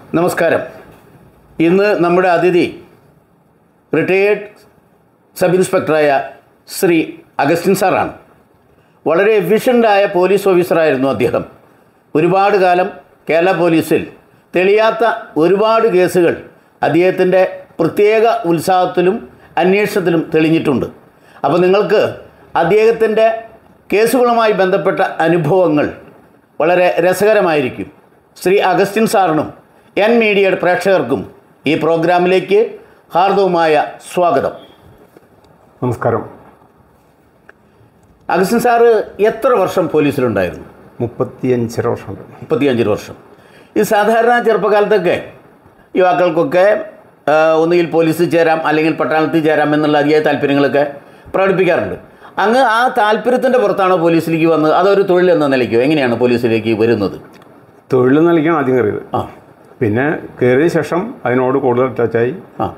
നമസ്കാരം ഇന്ന് നമ്മുടെ അതിഥി റിട്ടയേർഡ് സബ് ഇൻസ്പെക്ടറായ ശ്രീ അഗസ്റ്റിൻ സാറാണ് വളരെ എഫിഷ്യൻ്റായ പോലീസ് ഓഫീസറായിരുന്നു അദ്ദേഹം ഒരുപാട് കാലം കേരള പോലീസിൽ തെളിയാത്ത ഒരുപാട് കേസുകൾ അദ്ദേഹത്തിൻ്റെ പ്രത്യേക ഉത്സാഹത്തിലും അന്വേഷണത്തിലും തെളിഞ്ഞിട്ടുണ്ട് അപ്പോൾ നിങ്ങൾക്ക് അദ്ദേഹത്തിൻ്റെ കേസുകളുമായി ബന്ധപ്പെട്ട അനുഭവങ്ങൾ വളരെ രസകരമായിരിക്കും ശ്രീ അഗസ്റ്റിൻ സാറിനും എൻ മീഡിയയുടെ പ്രേക്ഷകർക്കും ഈ പ്രോഗ്രാമിലേക്ക് ഹാർദവുമായ സ്വാഗതം നമസ്കാരം അഗസ്റ്റിൻ സാറ് എത്ര വർഷം പോലീസിലുണ്ടായിരുന്നു മുപ്പത്തിയഞ്ചര വർഷമുണ്ട് മുപ്പത്തിയഞ്ച് വർഷം ഈ സാധാരണ ചെറുപ്പകാലത്തൊക്കെ യുവാക്കൾക്കൊക്കെ ആ, ഒന്നുകിൽ പോലീസിൽ ചേരാം അല്ലെങ്കിൽ പട്ടാളത്തിൽ ചേരാം എന്നുള്ള അതിയായ താല്പര്യങ്ങളൊക്കെ പ്രകടിപ്പിക്കാറുണ്ട് അങ്ങ് ആ താല്പര്യത്തിൻ്റെ പുറത്താണോ പോലീസിലേക്ക് വന്നത് അതൊരു തൊഴിൽ എന്ന നിലയ്ക്കോ എങ്ങനെയാണ് പോലീസിലേക്ക് വരുന്നത് തൊഴിൽ നൽകിയാണ് ആദ്യം കയറിയത് ആ പിന്നെ കയറിയ ശേഷം അതിനോട് കൂടുതൽ ടച്ചായി ആ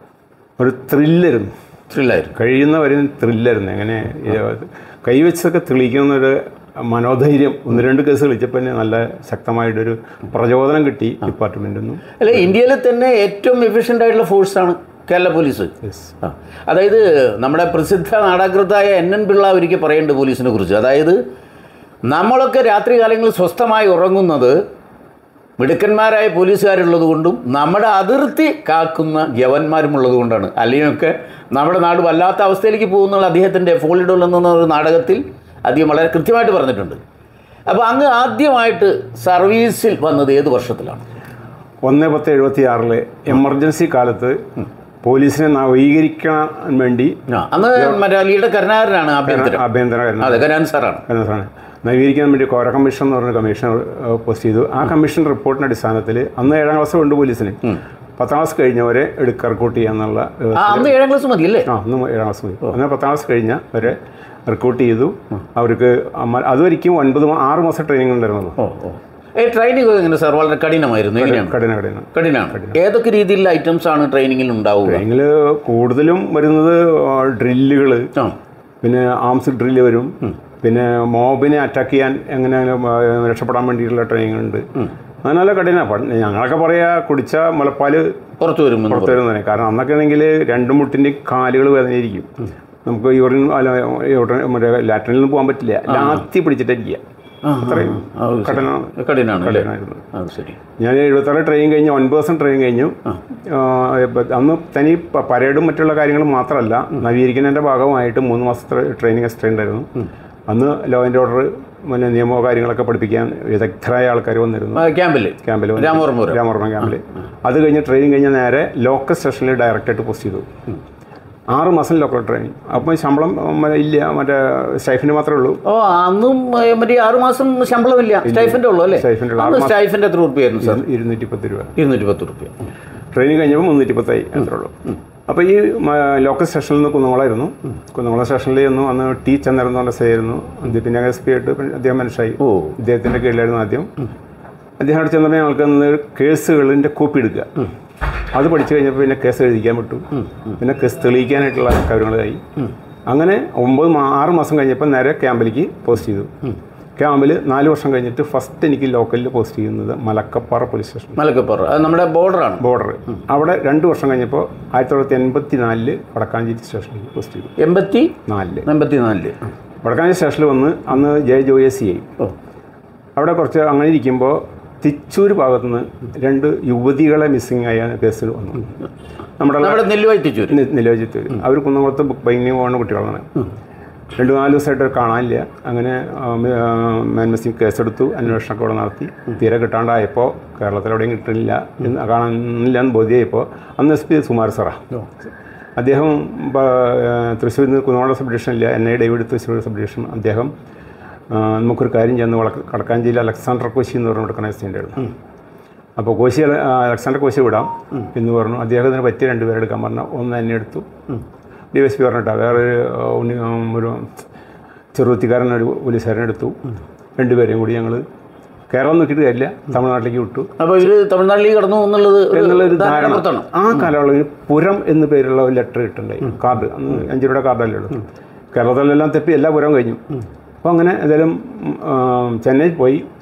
ഒരു ത്രില്ലായിരുന്നു ത്രില്ലായിരുന്നു കഴിയുന്നവരെ ത്രില്ലായിരുന്നു എങ്ങനെ ഈ കൈവച്ചൊക്കെ തെളിയിക്കുന്നൊരു മനോധൈര്യം ഒന്ന് രണ്ട് കേസ് കളിച്ചപ്പോൾ തന്നെ നല്ല ശക്തമായിട്ടൊരു പ്രചോദനം കിട്ടി ഡിപ്പാർട്ട്മെൻറ്റിൽ നിന്നും അല്ല ഇന്ത്യയിൽ തന്നെ ഏറ്റവും എഫിഷ്യൻ്റ് ആയിട്ടുള്ള ഫോഴ്സാണ് കേരള പോലീസ് യെസ് ആ. അതായത് നമ്മുടെ പ്രസിദ്ധ നാടകൃത്തായ എൻ എൻ പിള്ള ഒരിക്കൽ പറയുന്നുണ്ട് പോലീസിനെ കുറിച്ച് അതായത് നമ്മളൊക്കെ രാത്രി കാലങ്ങളിൽ സ്വസ്ഥമായി ഉറങ്ങുന്നത് മിടുക്കന്മാരായ പോലീസുകാരുള്ളത് കൊണ്ടും നമ്മുടെ അതിർത്തി കാക്കുന്ന യവന്മാരും ഉള്ളത് കൊണ്ടാണ് അല്ലെങ്കിലൊക്കെ നമ്മുടെ നാട് വല്ലാത്ത അവസ്ഥയിലേക്ക് പോകുന്നുള്ള അദ്ദേഹത്തിൻ്റെ ഫോളിഡോൾ എന്ന ഒരു നാടകത്തിൽ അദ്ദേഹം വളരെ കൃത്യമായിട്ട് പറഞ്ഞിട്ടുണ്ട് അപ്പോൾ അങ്ങ് ആദ്യമായിട്ട് സർവീസിൽ വന്നത് ഏത് വർഷത്തിലാണ് ഒന്ന് പത്ത് എഴുപത്തി ആറിലെ എമർജൻസി കാലത്ത് പോലീസിനെ നവീകരിക്കാൻ വേണ്ടി ആ അന്ന് മറ്റേ ലീഡർ കരുണാകരനാണ് ആഭ്യന്തരം ആഭ്യന്തര അതെ കരുണാകരൻ സാറാണ് എന്നതാണ് നവീകരിക്കാൻ വേണ്ടി കോര കമ്മീഷൻ എന്ന് പറഞ്ഞ കമ്മീഷൻ പോസ്റ്റ് ചെയ്തു ആ കമ്മീഷൻ റിപ്പോർട്ടിന്റെ അടിസ്ഥാനത്തിൽ അന്ന് ഏഴാം ക്ലാസ് ഉണ്ട് പോലീസിന് പത്താം ക്ലാസ് കഴിഞ്ഞവരെ എടുക്ക റിക്രൂട്ട് ചെയ്യാന്നുള്ള ആ അന്ന് ഏഴാം ക്ലാസ് മതി അല്ലേ ആ അന്ന് ഏഴാം ക്ലാസ് മതി എന്നാൽ പത്താം ക്ലാസ് കഴിഞ്ഞ വരെ റിക്രൂട്ട് ചെയ്തു അവർക്ക് അമ്മ- അതുവരെയ്ക്കും ഒൻപത് മാ- ആറ് മാസം ട്രെയിനിങ് ഉണ്ടായിരുന്നുള്ളൂ ഓ ഓ ഏ ട്രെയിനിങ് എങ്ങനെ സാർ വളരെ കഠിനമായിരുന്നു എങ്ങനെയാണ് കഠിന കഠിന കഠിനമാണ് ഏതൊക്കെ രീതിയിലുള്ള ഐറ്റംസ് ആണ് ട്രെയിനിങ്ങിൽ ഉണ്ടാവുക ട്രെയിനിങ്ങിൽ കൂടുതലും വരുന്നത് ഡ്രില്ലുകൾ ആ പിന്നെ ആംസ് ഡ്രില്ല് വരും പിന്നെ മോബിനെ അറ്റാക്ക് ചെയ്യാൻ എങ്ങനെ ആ, രക്ഷപ്പെടാൻ വേണ്ടിയിട്ടുള്ള ട്രെയിനിങ് ഉണ്ട് അത് നല്ല കഠിന ഞങ്ങളൊക്കെ പറയാ കുടിച്ച മുലപ്പാല് പുറത്തു വരുമെന്ന് പുറത്തു വരുന്നതിനെ കാരണം അന്നൊക്കെ ആണെങ്കിൽ രണ്ട് മുട്ടിൻ്റെ കാലുകൾ വേദനയിരിക്കും നമുക്ക് യൂറിൻ അല്ല യൂറിൻ മറ്റേ ലാറ്ററിൽ നിന്ന് പോകാൻ പറ്റില്ല ലാത്തി പിടിച്ചിട്ടിരിക്കുക ആ, അത്രയും ആ, അത് ശരി. കഠിന കഠിനാണ് അല്ലേ കഠിനമായിരുന്നു അത് ശരി ഞാൻ എഴുപത്താറ് ട്രെയിൻ കഴിഞ്ഞു ഒൻപത് ദിവസം ട്രെയിൻ കഴിഞ്ഞു ആ, ഇപ്പൊ അന്ന് തനി പ- പരേഡും മറ്റുള്ള കാര്യങ്ങളും മാത്രമല്ല നവീകരിക്കുന്നതിൻ്റെ ഭാഗമായിട്ട് മൂന്ന് മാസത്തെ ട്രെയിനിങ് എക്സ്ട്രാ ഉണ്ടായിരുന്നു അന്ന് ലോ ആൻഡ് ഓർഡർ പിന്നെ നിയമോ കാര്യങ്ങളൊക്കെ പഠിപ്പിക്കാൻ വിദഗ്ധരായ ആൾക്കാർ വന്നിരുന്നു ആ, ക്യാമ്പിൽ ക്യാമ്പിൽ രാമവർമ്മപുരം. രാമവർമ്മ ക്യാമ്പിൽ അത് കഴിഞ്ഞ് ട്രെയിനിങ് കഴിഞ്ഞ് നേരെ ലോക്കൽ സ്റ്റേഷനിൽ ഡയറക്റ്റായിട്ട് പോസ്റ്റ് ചെയ്തു ആറ് മാസം ലോക്കൽ ട്രെയിനിങ് അപ്പം ശമ്പളം ഉം, ഇല്ല മറ്റേ സ്റ്റൈഫിന് മാത്രമേ ഉള്ളൂ ഓ അന്നും ഏ, മറ്റേ ആറ് മാസം ശമ്പളമില്ല സ്റ്റൈഫിൻ്റെ ഉള്ളൂ അല്ലേ സ്റ്റൈഫിൻ്റെ ഉള്ളൂ. അന്ന് സ്റ്റൈഫിൻ്റെ എത്ര റുപ്യായിരുന്നു സാർ ഇരുന്നൂറ്റി പത്ത് രൂപ ഇരുന്നൂറ്റി പത്ത് റുപ്യ ട്രെയിനിങ് കഴിഞ്ഞപ്പോൾ മുന്നൂറ്റി പത്തായി അത്രേ ഉള്ളൂ അപ്പോൾ ഈ മ, ലോക്കൽ സ്റ്റേഷനിൽ നിന്ന് കുന്നംകുളമായിരുന്നു കുന്നംകുളം സ്റ്റേഷനിൽ ചെന്നു അന്ന് ടി ചന്ദ്രൻ എന്ന് പറഞ്ഞ സേയിരുന്നു അത് പിന്നെ എസ് പി ആയിട്ട് പിന്നെ അദ്ദേഹം മനുഷ്യരായി ഓ ഇദ്ദേഹത്തിൻ്റെ കീഴിലായിരുന്നു ആദ്യം അദ്ദേഹം അവിടെ ചെന്നപ്പോൾ ഞങ്ങൾക്ക് അന്ന് കേസുകളിൻ്റെ കോപ്പി എടുക്കുക അത് പഠിച്ചു കഴിഞ്ഞപ്പോൾ പിന്നെ കേസ് എഴുതിക്കാൻ വിട്ടു പിന്നെ കേസ് തെളിയിക്കാനായിട്ടുള്ള കാര്യങ്ങളായി അങ്ങനെ ഒമ്പത് മാ ആറ് മാസം കഴിഞ്ഞപ്പോൾ നേരെ ക്യാമ്പിലേക്ക് പോസ്റ്റ് ചെയ്തു ക്യാമ്പിൽ നാല് വർഷം കഴിഞ്ഞിട്ട് ഫസ്റ്റ് എനിക്ക് ലോക്കലിൽ പോസ്റ്റ് ചെയ്യുന്നത് മലക്കപ്പാറ പോലീസ് സ്റ്റേഷൻ മലക്കപ്പുറം അത് നമ്മുടെ ബോർഡറാണ് ബോർഡർ അവിടെ രണ്ട് വർഷം കഴിഞ്ഞപ്പോൾ ആയിരത്തി തൊള്ളായിരത്തി എൺപത്തി നാലില് വടക്കാഞ്ചേരി സ്റ്റേഷനിൽ പോസ്റ്റ് ചെയ്തു എൺപത്തി നാലില് എൺപത്തി നാലില് വടക്കാഞ്ചേരി സ്റ്റേഷനിൽ വന്ന് അന്ന് ജെ ജോയ സി ഐ ഓ അവിടെ കുറച്ച് അങ്ങനെ ഇരിക്കുമ്പോൾ തിച്ചൂർ ഭാഗത്തുനിന്ന് രണ്ട് യുവതികളെ മിസ്സിംഗ് ആയ കേസ് വന്നു നമ്മുടെ നമ്മുടെ നെല്ലുവായി തിച്ചൂര് നിലവിജിത്ത് അവർ കുന്നംകുളത്ത് ബുക്ക് ബൈങ്ങിന് പോകുന്ന കുട്ടികളാണ് രണ്ട് നാല് ദിവസമായിട്ട് കാണാനില്ല അങ്ങനെ മാൻ മിസ്സിംഗ് കേസെടുത്തു അന്വേഷണമൊക്കെ ഇവിടെ നടത്തി തീരെ കിട്ടാണ്ടായപ്പോൾ കേരളത്തിൽ എവിടെയും കിട്ടുന്നില്ല എന്ന് കാണാനില്ല എന്ന് ബോധ്യമായപ്പോൾ അന്ന് എസ് പി സുമാർ സാറാ അദ്ദേഹം തൃശ്ശൂരിൽ നിന്ന് കുന്നോളം സബ് ഡിവിഷനില്ല N I David Thrissur sub division അദ്ദേഹം ആ, നമുക്കൊരു കാര്യം ചെന്ന് വള കടക്കാഞ്ചേരി അലക്സാണ്ടർ കോശി എന്ന് പറഞ്ഞ കൊടുക്കണ ഉണ്ടായിരുന്നു അപ്പോൾ കോശി അല- ആ, അലക്സാണ്ടർ കോശി വിടാം എന്ന് പറഞ്ഞു അദ്ദേഹത്തിന് പറ്റിയ രണ്ടുപേരെ എടുക്കാൻ പറഞ്ഞു ഒന്ന് എന്നെ എടുത്തു ഡി എസ് പി പറഞ്ഞിട്ടാ വേറെ ഒരു, ആ, ഉണ്ണി ആ, ഒരു ചെറുത്തിക്കാരൻ ഒരു പോലീസുകാരനെ എടുത്തു രണ്ടുപേരെയും കൂടി ഞങ്ങൾ കേരളം നോക്കിയിട്ട് കാര്യമില്ല തമിഴ്നാട്ടിലേക്ക് വിട്ടു അപ്പോൾ ഇവര് തമിഴ്നാട്ടിലേക്ക് കടന്നു എന്നുള്ളത് ഒരു എന്നുള്ളൊരു ധാരണ ധാരണപ്പുറത്താണ് ആ കാലയളവിൽ പുരം എന്ന് പേരുള്ള ഒരു ലെറ്റർ കിട്ടുണ്ടായി കാർഡ് അന്ന് അഞ്ച് രൂപയുടെ കാർഡല്ലേ ഉള്ളൂ കേരളത്തിലെല്ലാം തെപ്പി എല്ലാ പുരം കഴിഞ്ഞു അപ്പോൾ അങ്ങനെ ഏതായാലും ഉം, ആ, ചെന്നൈ പോയി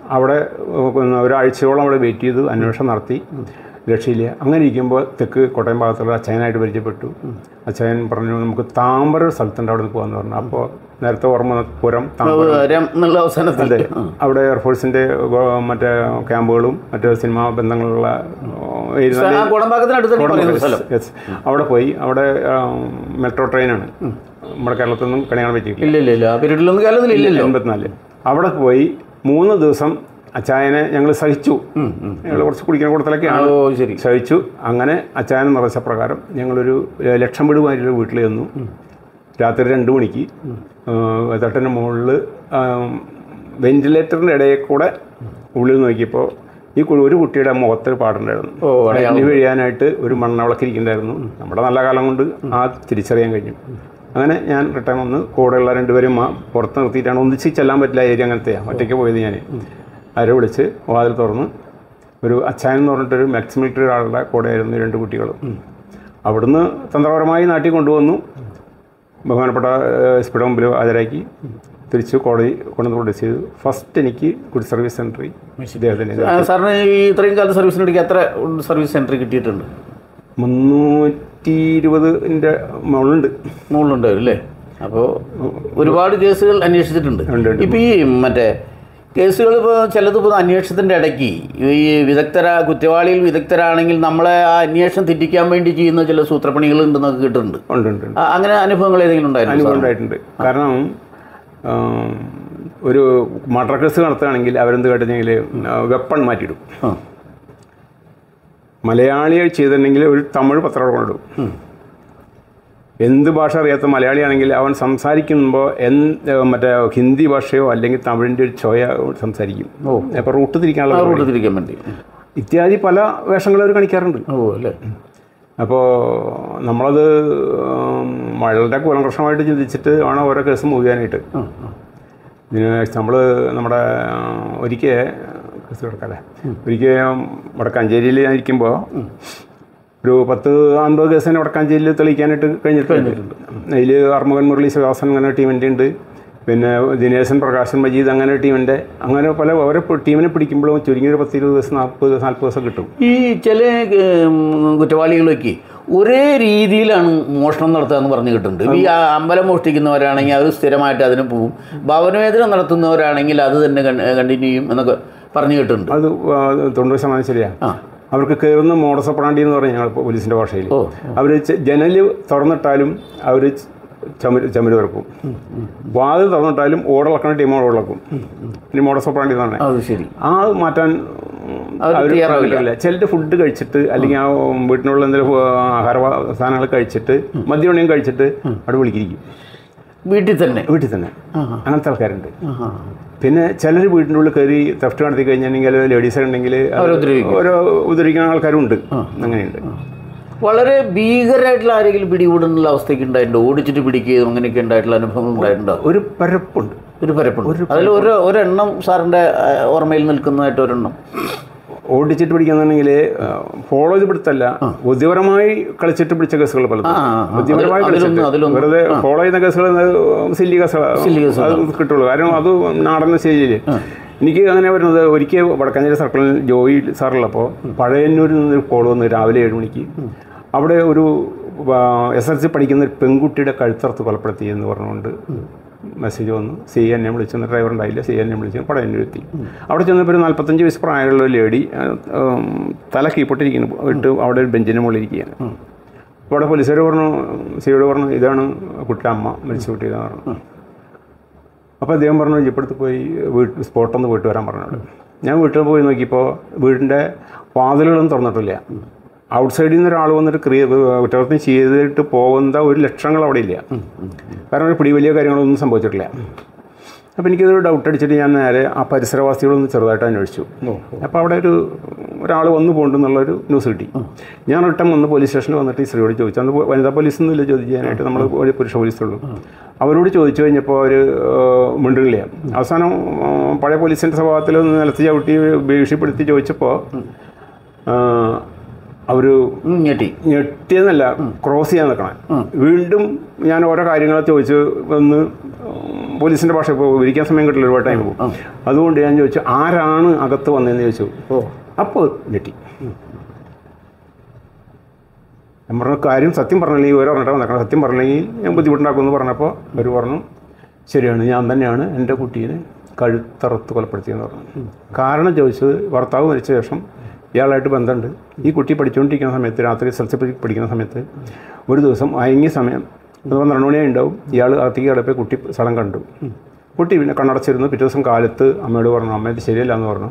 അവിടെ ഏഹ്, ഒരാഴ്ചയോളം അവിടെ വെയിറ്റ് ചെയ്തു അന്വേഷണം നടത്തി രക്ഷയില്ല അങ്ങനെ ഇരിക്കുമ്പോൾ തെക്ക് കോട്ടയം ഭാഗത്തുള്ള അച്ചായനായിട്ട് പരിചയപ്പെട്ടു അച്ചായൻ പറഞ്ഞു നമുക്ക് താമ്പര ഒരു സ്ഥലത്തുണ്ട് അവിടെ നിന്ന് പോകാമെന്ന് പറഞ്ഞു അപ്പോൾ നേരത്തെ ഓർമ്മ വന്ന പുരം താമ്പര വരാം എന്നുള്ള അവസാനത്തിൽ അതെ അവിടെ എയർഫോഴ്സിൻ്റെ മറ്റേ ക്യാമ്പുകളും മറ്റേ സിനിമാ ബന്ധങ്ങളുള്ള ഏരിയ നല്ല ആ കുടമ്പാക്കത്തിനടുത്ത് തന്നെ പറയുന്ന സ്ഥലം യെസ് അവിടെ പോയി അവിടെ മെട്രോ ട്രെയിനാണ് നമ്മുടെ കേരളത്തിൽ നിന്നും കണിയാൻ പറ്റിയിട്ടില്ല ഇല്ല ഇല്ല ഇല്ല ആ പീരീഡിലൊന്നും കേരളത്തിൽ ഇല്ലല്ലോ എൺപത്തിനാല് അവിടെ പോയി മൂന്ന് ദിവസം അച്ചായനെ ഞങ്ങൾ സഹിച്ചു ഞങ്ങൾ കുറച്ച് കുടിക്കുന്ന കൂട്ടത്തിലൊക്കെയാണ് ഓ ശരി സഹിച്ചു അങ്ങനെ അച്ചായൻ നിർദ്ദേശപ്രകാരം ഞങ്ങളൊരു ഏഹ്, ലക്ഷം വീട് മാതിരി വീട്ടിൽ ചെന്നു രാത്രി രണ്ട് മണിക്ക് ഏഹ്, തട്ടിൻ്റെ മുകളിൽ വെന്റിലേറ്ററിൻ്റെ ഇടയിൽ കൂടെ ഉള്ളിൽ നോക്കിയപ്പോൾ ഈ കു- ഒരു കുട്ടിയുടെ മുഖത്ത് പാടുണ്ടായിരുന്നു ഓ അടയാളം കല്ല് വീഴാനായിട്ട് ഒരു മണ്ണവിളക്ക് ഇരിക്കുന്നുണ്ടായിരുന്നു നമ്മുടെ നല്ല കാലം കൊണ്ട് ആ തിരിച്ചറിയാൻ കഴിഞ്ഞു അങ്ങനെ ഞാൻ റിട്ടേൺ വന്ന് കൂടെയുള്ള രണ്ടുപേരും ആ പുറത്ത് നിർത്തിയിട്ടാണ് ഒന്നിച്ച് ചെല്ലാൻ പറ്റില്ല ഏരിയ അങ്ങനത്തെയാണ് ഒറ്റയ്ക്ക് പോയത് ഞാൻ അവരെ വിളിച്ച് വാതിൽ തുറന്ന് ഒരു അച്ചായൻ എന്ന് പറഞ്ഞിട്ടൊരു മാക്സ് മിലിറ്ററി ഒരാളുടെ കൂടെയായിരുന്നു ഈ രണ്ട് കുട്ടികളും അവിടുന്ന് തന്ത്രപരമായി നാട്ടിൽ കൊണ്ടുവന്നു ബഹുമാനപ്പെട്ട എസ് പിയുടെ മുമ്പിൽ ഹാജരാക്കി തിരിച്ച് കോടതി കൊണ്ടുവന്ന് പ്രൊഡ്യൂസ് ചെയ്തു ഫസ്റ്റ് എനിക്ക് ഗുഡ് സർവീസ് സെൻട്രി ഇദ്ദേഹത്തിന് ആ, സാറിന് ഈ ഇത്രയും കാലം സർവീസിനിടയ്ക്ക് എത്ര സർവീസ് സെൻറ്റർ കിട്ടിയിട്ടുണ്ട് മുന്നൂറ്റി ഇരുപതിൻ്റെ മുകളുണ്ട് മുകളിലുണ്ടാവും അല്ലേ അപ്പോൾ ഒരുപാട് കേസുകൾ അന്വേഷിച്ചിട്ടുണ്ട് ഉണ്ട്, ഉണ്ട്. ഇപ്പം ഈ മറ്റേ കേസുകൾ ഇപ്പോൾ ചിലത് ഇപ്പോൾ അന്വേഷണത്തിൻ്റെ ഇടയ്ക്ക് ഈ വിദഗ്ധര കുറ്റവാളികൾ വിദഗ്ധരാണെങ്കിൽ നമ്മളെ ആ അന്വേഷണം തെറ്റിക്കാൻ വേണ്ടി ചെയ്യുന്ന ചില സൂത്രപ്പണികൾ ഉണ്ടെന്നൊക്കെ കേട്ടിട്ടുണ്ട് ഉണ്ട് ഉണ്ട് ഉണ്ട്. ആ, അങ്ങനെ അനുഭവങ്ങൾ ഏതെങ്കിലും ഉണ്ടായിരുന്നു അനുഭവം ഉണ്ടായിട്ടുണ്ട് കാരണം ആം, ഒരു മർഡർ കേസ് നടത്തുകയാണെങ്കിൽ അവരെന്ത് കേട്ടിട്ടുണ്ടെങ്കിൽ വെപ്പൺ മാറ്റിയിടും ആ മലയാളികൾ ചെയ്തിട്ടുണ്ടെങ്കിൽ ഒരു തമിഴ് പത്രം കൊണ്ടിടും എന്ത് ഭാഷ അറിയാത്ത മലയാളിയാണെങ്കിൽ അവൻ സംസാരിക്കുമ്പോൾ എന്ത് മറ്റേ ഹിന്ദി ഭാഷയോ അല്ലെങ്കിൽ തമിഴിൻ്റെ ഒരു ചോയ സംസാരിക്കും ഓ. അപ്പോൾ റൂട്ട് തിരിക്കാനുള്ള പരിപാടി. റൂട്ട് തിരിക്കാൻ വേണ്ടി ഇത്യാദി പല വേഷങ്ങളും അവർ കാണിക്കാറുണ്ട് ഓ അല്ലേ അപ്പോൾ നമ്മളത് ഉം, വളരെ കുലങ്കൃഷ്ണമായിട്ട് ചിന്തിച്ചിട്ട് വേണം ഓരോ കേസ് മൂവ് ചെയ്യാനായിട്ട് ആ, ആ. ഇതിന് നമ്മൾ നമ്മുടെ ഒരിക്കൽ കേസ് കിടക്കല്ലേ ഒരിക്കൽ വടക്കാഞ്ചേരിയിൽ ഞാൻ ഇരിക്കുമ്പോൾ ഒരു പത്ത് അമ്പത് കേസിനെ വടക്കാഞ്ചേരിയിൽ തെളിയിക്കാനായിട്ട് കഴിഞ്ഞിട്ടുണ്ട് അതിൽ അർമുഖൻ മുരളി ശിവദാസൻ അങ്ങനെ ടീമിൻ്റെ ഉണ്ട് പിന്നെ ദിനേശൻ പ്രകാശൻ മജീദ് അങ്ങനെ ടീമിൻ്റെ അങ്ങനെ പല ഓരോ ടീമിനെ പിടിക്കുമ്പോഴും ചുരുങ്ങിയ ഒരു പത്ത് ഇരുപത് ദിവസം നാൽപ്പത് ദിവസം നാൽപ്പത് ദിവസം കിട്ടും ഈ ചില ഉം, കുറ്റവാളികളൊക്കെ ഒരേ രീതിയിലാണ് മോഷണം നടത്തുക എന്ന് പറഞ്ഞു കിട്ടുന്നുണ്ട് ഈ ആ- അമ്പലം മോഷ്ടിക്കുന്നവരാണെങ്കിൽ അവർ സ്ഥിരമായിട്ട് അതിന് പോവും ഭവനവേദന നടത്തുന്നവരാണെങ്കിൽ അത് തന്നെ കണ്ടിന്യൂ ചെയ്യും എന്നൊക്കെ പറഞ്ഞു കേട്ടിട്ടുണ്ട് അത് ആ, തൊണ്ണൂറ് ശതമാനം ശരിയാണ് ആ അവർക്ക് കയറുന്ന മോഡസപ്രാണ്ടി എന്ന് പറഞ്ഞാൽ ഞങ്ങൾ പോലീസിൻ്റെ ഭാഷയിൽ ഓ അവർ ജനൽ തുറന്നിട്ടാലും അവർ ചമര് ചമര് തുറക്കും വാതിൽ തുറന്നിട്ടാലും ഓടിളക്കണ ടീം ഓടിളക്കും ഇനി മോഡസപ്രാണ്ടി എന്ന് പറഞ്ഞാൽ അത് ശരി ആ മാറ്റാൻ അവര് അവർ തയ്യാറാവില്ല. ചിലർ ഫുഡ് കഴിച്ചിട്ട് അല്ലെങ്കിൽ ആ വീട്ടിനുള്ള എന്തെങ്കിലും ആഹാര സാധനങ്ങൾ കഴിച്ചിട്ട് മദ്യവണ്യം കഴിച്ചിട്ട് അവിടെ വിളിക്കിരിക്കും വീട്ടിൽ തന്നെ വീട്ടിൽ തന്നെ ആഹാ. അങ്ങനത്തെ ആൾക്കാരുണ്ട് ആഹാ. പിന്നെ ചിലർ വീട്ടിൻ്റെ ഉള്ളിൽ കയറി തെഫ്റ്റ് നടത്തി കഴിഞ്ഞിട്ടുണ്ടെങ്കിൽ ലേഡീസ് ഉണ്ടെങ്കിൽ അവരെ ഉപദ്രവിക്കും. ഓരോ ഉപദ്രവിക്കുന്ന ആൾക്കാരുണ്ട് അങ്ങനെയുണ്ട് വളരെ ഭീകരമായിട്ടുള്ള ആരെങ്കിലും പിടികൂടുന്നുള്ള അവസ്ഥയ്ക്ക് ഉണ്ടായിട്ടുണ്ട് ഓടിച്ചിട്ട് പിടിക്കുകയും അങ്ങനെയൊക്കെ ഉണ്ടായിട്ടുള്ള അനുഭവങ്ങൾ ഉണ്ടായിട്ടുണ്ടോ ഒരു പരപ്പുണ്ട് ഒരു പരപ്പുണ്ട് അതിൽ ഒരു ഒരെണ്ണം സാറിൻ്റെ ആ, ഓർമ്മയിൽ നിൽക്കുന്നതായിട്ട് ഒരെണ്ണം ഓടിച്ചിട്ട് പിടിക്കുന്നുണ്ടെങ്കിൽ ഫോളോ ചെയ്ത് പിടുത്തല്ല ബുദ്ധിപരമായി കളിച്ചിട്ട് പിടിച്ച കേസുകൾ പലതും ആ, ആ, ആ. ബുദ്ധിപരമായി അതിൽ- അതിലൊന്ന് കളിച്ചിട്ട് അതിലൊന്ന് വെറുതെ ഫോളോ ചെയ്യുന്ന കേസുകൾ സില്ലി കേസുകൾ സില്ലി കേസുകൾ. അത് കിട്ടുള്ളൂ കാരണം അത് നാടൻ ശൈലിയിൽ എനിക്ക് അങ്ങനെ വരുന്നത് ഒരിക്കൽ വടക്കാഞ്ചേരി സർക്കിളിൽ ജോയി സാറുള്ളപ്പോൾ പഴയന്നൂരിൽ നിന്ന് ഒരു കോൾ വന്ന് രാവിലെ ഏഴ് മണിക്ക് അവിടെ ഒരു എസ് എൽ സി പഠിക്കുന്ന ഒരു പെൺകുട്ടിയുടെ കഴുത്തറുത്ത് കൊലപ്പെടുത്തി എന്ന് പറഞ്ഞുകൊണ്ട് മെസ്സേജ് വന്നു സി എന്നെ വിളിച്ചു ഡ്രൈവർ ഉണ്ടായില്ല സി എന്നെ വിളിച്ചു പടയന്നൂർ എത്തി അവിടെ ചെന്നപ്പോൾ ഒരു നാൽപ്പത്തഞ്ച് വയസ്സ് പ്രായമുള്ള ഒരു ലേഡി ഉം, തല കീപ്പൊട്ടിരിക്കുന്നു ഇട്ട് അവിടെ ഒരു ബെഞ്ചിന് മുകളിൽ ഇരിക്കുകയാണ് അപ്പോൾ അവിടെ പോലീസുകാർ പറഞ്ഞു സിയോട് പറഞ്ഞു ഇതാണ് കുട്ടിയുടെ അമ്മ മരിച്ച കുട്ടി ഇതാ പറഞ്ഞു അപ്പോൾ അദ്ദേഹം പറഞ്ഞു ഇപ്പോഴത്തെ പോയി വീട്ടിൽ സ്പോട്ടൊന്ന് പോയിട്ട് വരാൻ പറഞ്ഞോട് ഞാൻ വീട്ടിൽ പോയി നോക്കിയപ്പോൾ വീടിൻ്റെ വാതിലുകളൊന്നും തുറന്നിട്ടില്ല ഔട്ട് സൈഡിൽ നിന്ന് ഒരാൾ വന്നിട്ട് ക്രിയ കുറ്റകൃത്യം ചെയ്തിട്ട് പോകുന്ന ഒരു ലക്ഷങ്ങൾ അവിടെ ഇല്ല കാരണം ഒരു പിടി വലിയ കാര്യങ്ങളൊന്നും സംഭവിച്ചിട്ടില്ല അപ്പോൾ എനിക്കൊരു ഡൗട്ട് അടിച്ചിട്ട് ഞാൻ നേരെ ആ പരിസരവാസികളൊന്ന് ചെറുതായിട്ട് അന്വേഷിച്ചു അപ്പോൾ അവിടെ ഒരു ഒരാൾ വന്നു പോകുന്നുള്ളൊരു ന്യൂസ് കിട്ടി ഞാൻ റിട്ടം വന്ന് പോലീസ് സ്റ്റേഷനിൽ വന്നിട്ട് ഈ സ്ത്രീയോട് ചോദിച്ചു അന്ന് വനിതാ പോലീസ് ഒന്നുമില്ല ചോദിക്കാനായിട്ട് നമ്മൾ ഒരു പുരുഷ പോലീസുള്ളൂ അവരോട് ചോദിച്ചു കഴിഞ്ഞപ്പോൾ അവർ മിണ്ടുന്നില്ല അവസാനം ആ, പഴയ പോലീസിൻ്റെ സ്വഭാവത്തിൽ ഒന്ന് നിലത്ത് ചവിട്ടി ഭീഷണിപ്പെടുത്തി ചോദിച്ചപ്പോൾ അവർ ഉം, ഞെട്ടി ഞെട്ടിയെന്നല്ല ക്രോസ് ചെയ്യാൻ നിൽക്കണം വീണ്ടും ഞാൻ ഓരോ കാര്യങ്ങൾ ചോദിച്ച് വന്ന് പോലീസിൻ്റെ ഭാഷ ഇപ്പോൾ വിവരിക്കാൻ സമയം കിട്ടില്ല ഒരുപാട് ടൈം പോകും അതുകൊണ്ട് ഞാൻ ചോദിച്ചു ആരാണ് അകത്ത് വന്നതെന്ന് ചോദിച്ചു ഓ അപ്പോൾ ഞെട്ടി ഞാൻ പറഞ്ഞ കാര്യം സത്യം പറഞ്ഞില്ലെങ്കിൽ ഓരോ പറഞ്ഞിട്ട് വന്നേക്കണം സത്യം പറഞ്ഞില്ലെങ്കിൽ ഞാൻ ബുദ്ധിമുട്ടുണ്ടാക്കുമെന്ന് പറഞ്ഞപ്പോൾ അവർ പറഞ്ഞു ശരിയാണ് ഞാൻ തന്നെയാണ് എൻ്റെ കുട്ടീനെ കഴുത്തറുത്ത് കൊലപ്പെടുത്തിയെന്ന് പറഞ്ഞു കാരണം ചോദിച്ചത് ഭർത്താവ് മരിച്ച ശേഷം ഇയാളായിട്ട് ബന്ധമുണ്ട് ഈ കുട്ടി പഠിച്ചുകൊണ്ടിരിക്കുന്ന സമയത്ത് രാത്രി എസ് എൽ സി പഠിക്കുന്ന സമയത്ത് ഒരു ദിവസം അയങ്ങിയ സമയം ഒരു പന്ത്രണ്ട് മണിയായി ഉണ്ടാവും ഇയാൾ അകത്തേക്ക് കിടപ്പോൾ കുട്ടി സ്ഥലം കണ്ടു കുട്ടി പിന്നെ കണ്ണടച്ചിരുന്നു പിറ്റേ ദിവസം കാലത്ത് അമ്മയോട് പറഞ്ഞു അമ്മ ഇത് ശരിയല്ല എന്ന് പറഞ്ഞു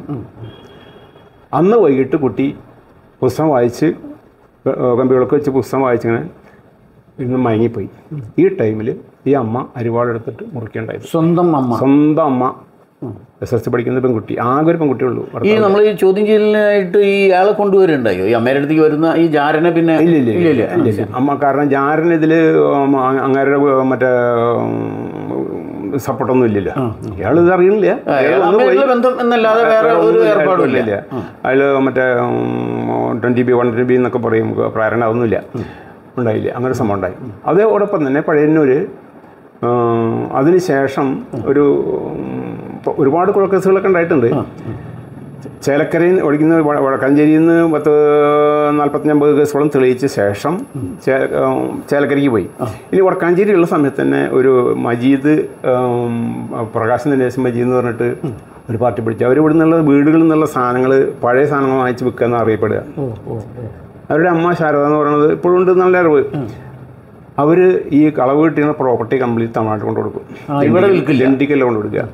അന്ന് വൈകിട്ട് കുട്ടി പുസ്തകം വായിച്ച് കമ്പ്യൂട്ടർക്ക് വെച്ച് പുസ്തകം വായിച്ചിങ്ങനെ ഇരുന്ന് മയങ്ങിപ്പോയി ഈ ടൈമിൽ ഈ അമ്മ അരിവാടെടുത്തിട്ട് മുറിക്കേണ്ടായത് സ്വന്തം അമ്മ സ്വന്തം അമ്മ എസ് എൽ സി പഠിക്കുന്ന പെൺകുട്ടി ആകെ ഒരു പെൺകുട്ടിയേ ഉള്ളൂ ഈ നമ്മൾ ഈ ചോദ്യം ചെയ്യലിനായിട്ട് ഈ ആളെ കൊണ്ടുവരുന്നുണ്ടായോ ഈ അമ്മയുടെ അടുത്തേക്ക് വരുന്ന ഈ ജാരനെ പിന്നെ ഇല്ല ഇല്ല ഇല്ല ഇല്ല ഇല്ല ഇല്ല അമ്മ കാരണം ജാരൻ ഇതിൽ അങ്ങേരുടെ മറ്റേ സപ്പോർട്ടൊന്നും ഇല്ലല്ലോ ഇയാൾ ഇത് അറിയണില്ല ഇയാൾ ഒന്ന് പോയി അമ്മയുള്ള ബന്ധം എന്നല്ലാതെ വേറെ ഒരു ഏർപ്പാടും ഇല്ല അതിൽ മറ്റേ twenty B one twenty B എന്നൊക്കെ പറയും പ്രേരണ അതൊന്നുമില്ല ഉണ്ടായില്ല അങ്ങനെ ഒരു സംഭവം ഉണ്ടായി അതോടൊപ്പം തന്നെ പഴയന്നൂർ അതിന് ശേഷം ഒരു ഉം, ഇപ്പൊ ഒരുപാട് കുഴക്കേസുകളൊക്കെ ഉണ്ടായിട്ടുണ്ട് ചേലക്കരയിൽ നിന്ന് ഒഴിക്കുന്ന വ- വടക്കാഞ്ചേരിയിൽ നിന്ന് പത്ത് നാൽപ്പത്തഞ്ചമ്പത് കേസുകളും തെളിയിച്ച ശേഷം ചേ- ഉം, ചേലക്കരയ്ക്ക് പോയി ഇനി വടക്കാഞ്ചേരി ഉള്ള സമയത്ത് തന്നെ ഒരു മജീദ് ഉം, പ്രകാശൻ ദിനേശൻ മജീദ് എന്ന് പറഞ്ഞിട്ട് ഒരു പാർട്ടി പിടിച്ചു അവർ ഇവിടെ നിന്നുള്ള വീടുകളിൽ നിന്നുള്ള സാധനങ്ങൾ പഴയ സാധനങ്ങൾ വാങ്ങിച്ച് വിൽക്കുക എന്ന് അറിയപ്പെടുക അവരുടെ അമ്മ ശാരദ എന്ന് പറയുന്നത് ഇപ്പോഴും ഉണ്ട് നല്ല അറിവ് അവർ ഈ കളവ് കിട്ടിയ പ്രോപ്പർട്ടി കംപ്ലീറ്റ് തമിഴ്നാട്ടിൽ കൊണ്ട് കൊടുക്കും ആ, ഇവിടെ വിൽക്കില്ല. ലണ്ടിക്കല്ല കൊണ്ട് കൊടുക്കുക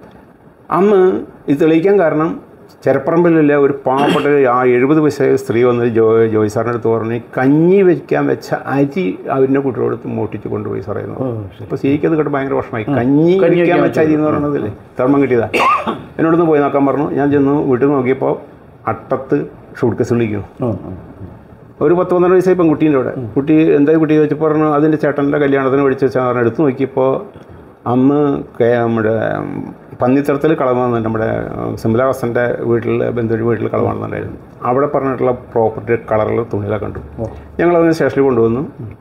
അന്ന് ഇത് തെളിയിക്കാൻ കാരണം ചെരപ്പറമ്പിലുള്ള ഒരു പാവപ്പെട്ട ഒരു ആ എഴുപത് വയസ്സായ സ്ത്രീ വന്ന് ജോ ജോയ് സാറിൻ്റെ അടുത്ത് പറഞ്ഞ് കഞ്ഞി വെക്കാൻ വെച്ച അരി അവരുടെ കുട്ടിയോടത്ത് മോട്ടിച്ച് കൊണ്ടുപോയി സാറേ എന്ന് പറഞ്ഞു. അപ്പോൾ സിക്ക് അത് കേട്ട് ഭയങ്കര വിഷമമായി കഞ്ഞി വെക്കാൻ വെച്ച അരി എന്ന് പറയുന്നതല്ലേ ധർമ്മം കിട്ടിയതാ എന്നോടൊന്ന് പോയി നോക്കാൻ പറഞ്ഞു ഞാൻ ചെന്ന് വീട്ടിൽ നോക്കിയപ്പോൾ അട്ടത്ത് ഷൂട്ട് കേസ് വിളിക്കുന്നു ഉം, ഉം. ഒരു പത്ത് പന്ത്രണ്ട് വയസ്സായി പെൺകുട്ടീൻ്റെ അവിടെ കുട്ടി എന്താ കുട്ടി ചോദിച്ചു പറഞ്ഞു അതിൻ്റെ ചേട്ടൻ്റെ കല്യാണത്തിന് വിളിച്ച് വെച്ചാൽ പറഞ്ഞു എടുത്ത് നോക്കിയപ്പോൾ അന്ന് കേ നമ്മുടെ പന്നിത്തരത്തിൽ കളവ് വന്നിട്ട് നമ്മുടെ സിംല ഹസൻ്റെ വീട്ടിൽ ബന്ധുവിൻ്റെ വീട്ടിൽ കളവ് വന്നിട്ടുണ്ടായിരുന്നു അവിടെ പറഞ്ഞിട്ടുള്ള പ്രോപ്പർട്ടി കളറുള്ള തുണികളൊക്കെ കണ്ടു ഞങ്ങൾ അതിന് സ്റ്റേഷനിൽ കൊണ്ടുവന്നു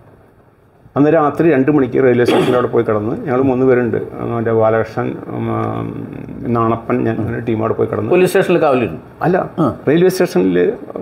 അന്ന് രാത്രി രണ്ട് മണിക്ക് റെയിൽവേ സ്റ്റേഷനിൽ അവിടെ പോയി കിടന്ന് ഞങ്ങൾ മൂന്ന് പേരുണ്ട് മറ്റേ ബാലകൃഷ്ണൻ ഉം, നാണപ്പൻ ഞാൻ ടീം അവിടെ പോയി കിടന്നു പോലീസ് സ്റ്റേഷനിൽ കാവലിരുന്നു അല്ല റെയിൽവേ സ്റ്റേഷനിൽ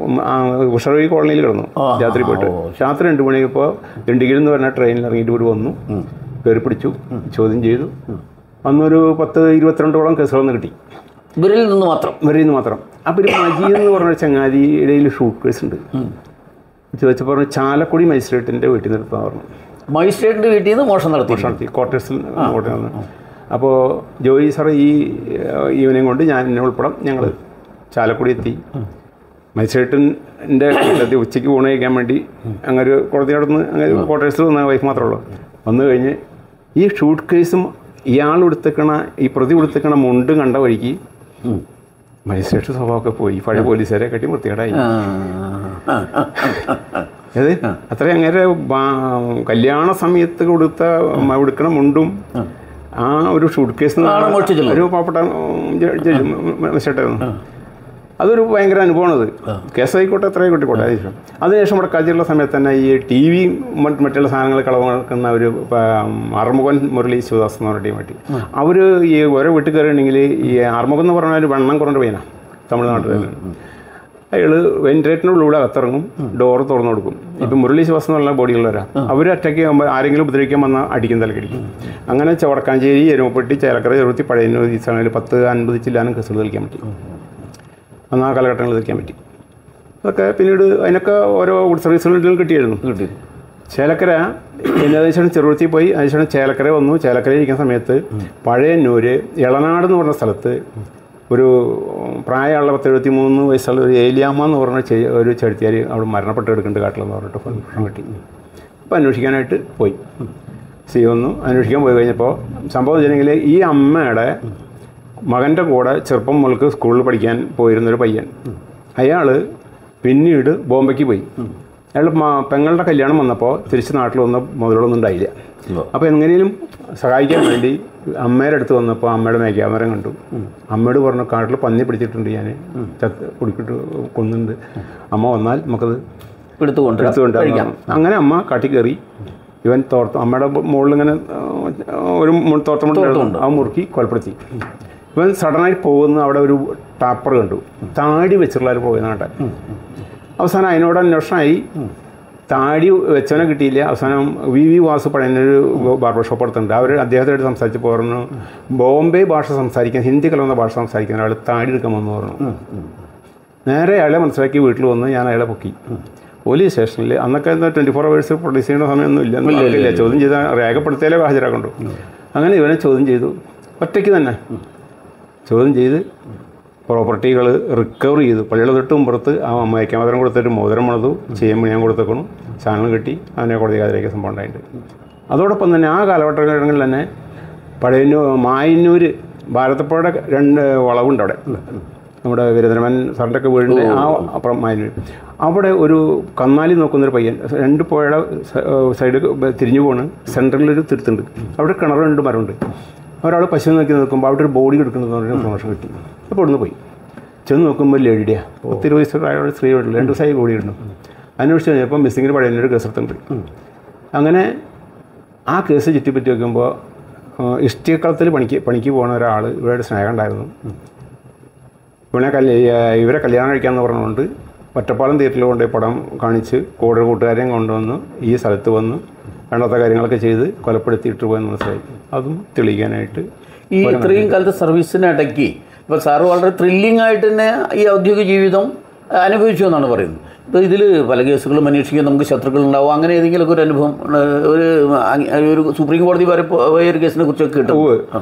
ഉഷറവി കോളനിയിൽ കിടന്നു രാത്രി പോയിട്ട് രാത്രി രണ്ട് മണിയപ്പോൾ ദിണ്ടിഗിൽ നിന്ന് പറഞ്ഞ ട്രെയിനിൽ ഇറങ്ങിയിട്ട് ഇവിടെ വന്നു കയറി പിടിച്ചു ചോദ്യം ചെയ്തു അന്നൊരു പത്ത് ഇരുപത്തിരണ്ടോളം കേസുകളൊന്നും കിട്ടി ഇവരിൽ നിന്ന് മാത്രം ഇവരിൽ നിന്ന് മാത്രം അപ്പോൾ ഒരു മജീദ് എന്ന് പറഞ്ഞ ചങ്ങാതി ഇടയിൽ ഷൂട്ട് കേസ് ഉണ്ട് ചോദിച്ചു പറഞ്ഞു ചാലക്കുടി മജിസ്ട്രേറ്റിൻ്റെ വീട്ടിൽ നിർത്താൻ പറഞ്ഞു മജിസ്ട്രേറ്റിന്റെ വീട്ടിൽ നിന്ന് മോഷണം നടത്തി നടത്തി ക്വാർട്ടേഴ്സിൽ കോട്ടയം വന്ന് അപ്പോൾ ജോയി സാർ ഈ ഈവനിങ് കൊണ്ട് ഞാൻ എന്നെ ഉൾപ്പെടാം ഞങ്ങൾ ചാലക്കുടി എത്തി മജിസ്ട്രേറ്റിൻ്റെ വീട്ടിലെത്തി ഉച്ചയ്ക്ക് ഊണ് കഴിക്കാൻ വേണ്ടി അങ്ങനെ ഒരു കോടതി നടന്ന് അങ്ങനെ ക്വാർട്ടേഴ്സിൽ വന്ന വൈഫ് മാത്രമേ ഉള്ളൂ വന്നു കഴിഞ്ഞ് ഈ ഷൂട്ട് കേസും ഇയാൾ ഉടുത്തേക്കണ ഈ പ്രതി ഉടുത്തേക്കണ മുണ്ട് കണ്ട വഴിക്ക് മജിസ്ട്രേറ്റ് സ്വഭാവമൊക്കെ പോയി പഴയ പോലീസുകാരെ കെട്ടി വൃത്തികേടായി ആ, ആ, ആ, ആ. അത് അത്ര അങ്ങനെ ബാ- കല്യാണ സമയത്ത് കൊടുത്ത മ- ഉടുക്കണ മുണ്ടും ആ ഒരു ഷൂട്ട് കേസ് ആണ് മോഷ്ടിച്ചത്. ഒരു പാവപ്പെട്ട ചേട്ടായിരുന്നു അതൊരു ഭയങ്കര അനുഭവമാണ് അത് കേസായിക്കോട്ടെ എത്ര ആയിക്കോട്ടെ അതിനുശേഷം അതിനുശേഷം ഇവിടെ കാഴ്ചയുള്ള സമയത്ത് തന്നെ ഈ ടി വി മറ്റുള്ള സാധനങ്ങൾ കളവ് നടക്കുന്ന ഒരു അറുമുഖൻ മുരളി ശിവദാസ് എന്ന് പറഞ്ഞ ടീം പറ്റി അവർ ഈ ഓരോ വീട്ടിൽ കയറിയിട്ടുണ്ടെങ്കിൽ ഈ അറുമുഖം എന്ന് പറഞ്ഞാൽ ഒരു വണ്ണം കുറഞ്ഞ പയ്യനാണ് തമിഴ്നാട്ടിൽ തന്നെ അയാൾ വെന്റിലേറ്ററിൻ്റെ ഉള്ളിലൂടെ അകത്തിറങ്ങും ഡോറ് തുറന്നു കൊടുക്കും ഇപ്പം മുരളി ശ്വാസം എന്ന് പറഞ്ഞ ബോഡിയുള്ളവരാ അവർ ഒറ്റയ്ക്ക് ആകുമ്പോൾ ആരെങ്കിലും ഉപദ്രവിക്കാൻ വന്നാൽ അടിക്കും തലക്കടിക്കും അങ്ങനെ ചവടക്കാഞ്ചേരി എരുമപ്പെട്ടി ചേലക്കര ചെറുത്തി പഴയന്നൂർ ഈ സമയത്ത് പത്ത് അൻപത് ചില്ലാനും കേസുകൾ കളിക്കാൻ പറ്റി അന്ന് ആ കാലഘട്ടങ്ങളിൽ കളിക്കാൻ പറ്റി അതൊക്കെ പിന്നീട് അതിനൊക്കെ ഓരോ ഗുഡ് സർവീസുകളിലും കിട്ടിയായിരുന്നു കിട്ടി ചേലക്കര പിന്നെ അതിനുശേഷം ചെറുപത്തി പോയി അതിനുശേഷം ചേലക്കര വന്നു ചേലക്കര ഇരിക്കുന്ന സമയത്ത് പഴയന്നൂര് ഇളനാട് എന്ന് പറഞ്ഞ സ്ഥലത്ത് ഒരു പ്രായമുള്ള പത്ത് എഴുപത്തി മൂന്ന് വയസ്സുള്ള ഒരു ഏലിയാമ്മ എന്ന് പറഞ്ഞ ചെ- ഒരു ചെടുത്തിയാർ അവിടെ മരണപ്പെട്ട് എടുക്കേണ്ട കാട്ടിലെന്ന് പറഞ്ഞിട്ട് ഭക്ഷണം കിട്ടി അപ്പോൾ അന്വേഷിക്കാനായിട്ട് പോയി സി വന്നു അന്വേഷിക്കാൻ പോയി കഴിഞ്ഞപ്പോൾ സംഭവം വെച്ചിട്ടുണ്ടെങ്കിൽ ഈ അമ്മയുടെ മകൻ്റെ കൂടെ ചെറുപ്പം മുതൽക്ക് സ്കൂളിൽ പഠിക്കാൻ പോയിരുന്നൊരു പയ്യൻ അയാൾ പിന്നീട് ബോംബെക്ക് പോയി അയാൾ മ- പെങ്ങളുടെ കല്യാണം വന്നപ്പോൾ തിരിച്ച് നാട്ടിൽ വന്ന മുതലൊന്നും ഉണ്ടായില്ല അപ്പോൾ എങ്ങനെയും സഹായിക്കാൻ വേണ്ടി അമ്മയുടെ അടുത്ത് വന്നപ്പോൾ അമ്മയുടെ മേഘാമരം കണ്ടു അമ്മയോട് പറഞ്ഞു കാട്ടിൽ പന്നി പിടിച്ചിട്ടുണ്ട് ഞാൻ ചത്ത് കുടിക്കിട്ട് കൊന്നുണ്ട് അമ്മ വന്നാൽ നമുക്കത് എടുത്തുകൊണ്ട് എടുത്തുകൊണ്ട് അങ്ങനെ അമ്മ കാട്ടി കയറി ഇവൻ തോർത്ത് അമ്മയുടെ മുകളിൽ ഇങ്ങനെ ആ, ഒരു മു- തോർത്തമുണ്ട് ആ മുറുക്കി കൊലപ്പെടുത്തി ഇവൻ സഡനായി പോകുന്ന അവിടെ ഒരു ടാപ്പർ കണ്ടു താടി വെച്ചിട്ടുള്ള പോകുന്ന കണ്ട അവസാനം അതിനോട് അന്വേഷണമായി താടി വെച്ചവനെ കിട്ടിയില്ല അവസാനം വി വി വാസു പഴയൊരു ബാർബർ ഷോപ്പ് അടുത്തുണ്ട് അവർ അദ്ദേഹത്തോട് സംസാരിച്ച് പറഞ്ഞു ബോംബെ ഭാഷ സംസാരിക്കാൻ ഹിന്ദി കലർന്ന ഭാഷ സംസാരിക്കുന്ന ഒരാൾ താടി എടുക്കാൻ വന്നു പറഞ്ഞു നേരെ അയാളെ മനസ്സിലാക്കി വീട്ടിൽ വന്ന് ഞാൻ അയാളെ പൊക്കി പോലീസ് സ്റ്റേഷനിൽ അന്നൊക്കെ എന്താ ട്വൻറ്റി ഫോർ അവേഴ്സ് പ്രൊഡ്യൂസ് ചെയ്യുന്ന സമയമൊന്നും ഇല്ല ഇല്ല ചോദ്യം ചെയ്താൽ രേഖപ്പെടുത്തിയാലേ ഹാജരാക്കണ്ടു അങ്ങനെ ഇവനെ ചോദ്യം ചെയ്തു ഒറ്റയ്ക്ക് തന്നെ ചോദ്യം ചെയ്ത് പ്രോപ്പർട്ടികൾ റിക്കവർ ചെയ്തു പള്ളിയുടെ തൊട്ട് മുമ്പുറത്ത് ആ മയക്കാമതരം കൊടുത്തിട്ട് മോതിരം പണിതു ചെയ്യുമ്പോൾ ഞാൻ കൊടുത്തേക്കണം സാധനം കിട്ടി അവനെ കോടതി ഹാജരാക്കിയ സംഭവം ഉണ്ടായിട്ടുണ്ട് അതോടൊപ്പം തന്നെ ആ കാലഘട്ടങ്ങളിൽ തന്നെ പഴയന്നൂർ മായന്നൂർ ഭാരതപ്പുഴയുടെ രണ്ട് വളവുണ്ട് അവിടെ നമ്മുടെ വീരധരമൻ സാറിൻ്റെ ഒക്കെ വീടിൻ്റെ ആ അപ്പുറം മായന്നൂർ അവിടെ ഒരു കന്നാലി നോക്കുന്നൊരു പയ്യൻ രണ്ട് പുഴയുടെ സൈഡ് തിരിഞ്ഞു പോണ് സെൻട്രലിലൊരു തിരുത്തുണ്ട് അവിടെ കിണർ രണ്ട് മരമുണ്ട് ഒരാൾ പശു നോക്കി നോക്കുമ്പോൾ അവിടെ ഒരു ബോഡി എടുക്കുന്നത് പറഞ്ഞ ഇൻഫർമേഷൻ കിട്ടി അപ്പോൾ ഇവിടുന്ന് പോയി ചെന്ന് നോക്കുമ്പോൾ ലേഡിയാണ് പത്തിരുപത് വയസ്സുള്ള ഒരു സ്ത്രീ വീട്ടിൽ രണ്ട് ദിവസമായി ബോഡി ഇടുന്നു അന്വേഷിച്ച് കഴിഞ്ഞപ്പോൾ മിസ്സിങ്ങിന് പഴയൊരു കേസ് എടുത്തിട്ടുണ്ട് അങ്ങനെ ആ കേസ് ചുറ്റിപ്പറ്റി നോക്കുമ്പോൾ ഇഷ്ടികളത്തിൽ പണിക്ക് പണിക്ക് പോകുന്ന ഒരാൾ ഇവരുടെ സ്നേഹം ഉണ്ടായിരുന്നു ഇവനെ കല്യ ഇവരെ കല്യാണം കഴിക്കാമെന്ന് പറഞ്ഞുകൊണ്ട് ഒറ്റപ്പാലം തിയേറ്ററിൽ കൊണ്ടുപോയി പടം കാണിച്ച് കൂടെ കൂട്ടുകാരെയും കൊണ്ടുവന്ന് ഈ സ്ഥലത്ത് വന്ന് വേണ്ടാത്ത കാര്യങ്ങളൊക്കെ ചെയ്ത് കൊലപ്പെടുത്തിയിട്ട് പോയെന്ന് മനസ്സിലായി അതും തെളിയിക്കാനായിട്ട് ഈ ഇത്രയും കാലത്തെ സർവീസിനിടയ്ക്ക് ഇപ്പോൾ സാറ് വളരെ ത്രില്ലിംഗ് ആയിട്ട് തന്നെ ഈ ഔദ്യോഗിക ജീവിതം അനുഭവിച്ചു എന്നാണ് പറയുന്നത് ഇപ്പോൾ ഇതിൽ പല കേസുകളും അന്വേഷിക്കാൻ നമുക്ക് ശത്രുക്കൾ ഉണ്ടാവും അങ്ങനെ ഏതെങ്കിലുമൊക്കെ ഒരു അനുഭവം ഏഹ്, ഒരു അങ്- ഒരു സുപ്രീം കോടതി വരെ പോയ ഒരു കേസിനെ കുറിച്ചൊക്കെ കിട്ടും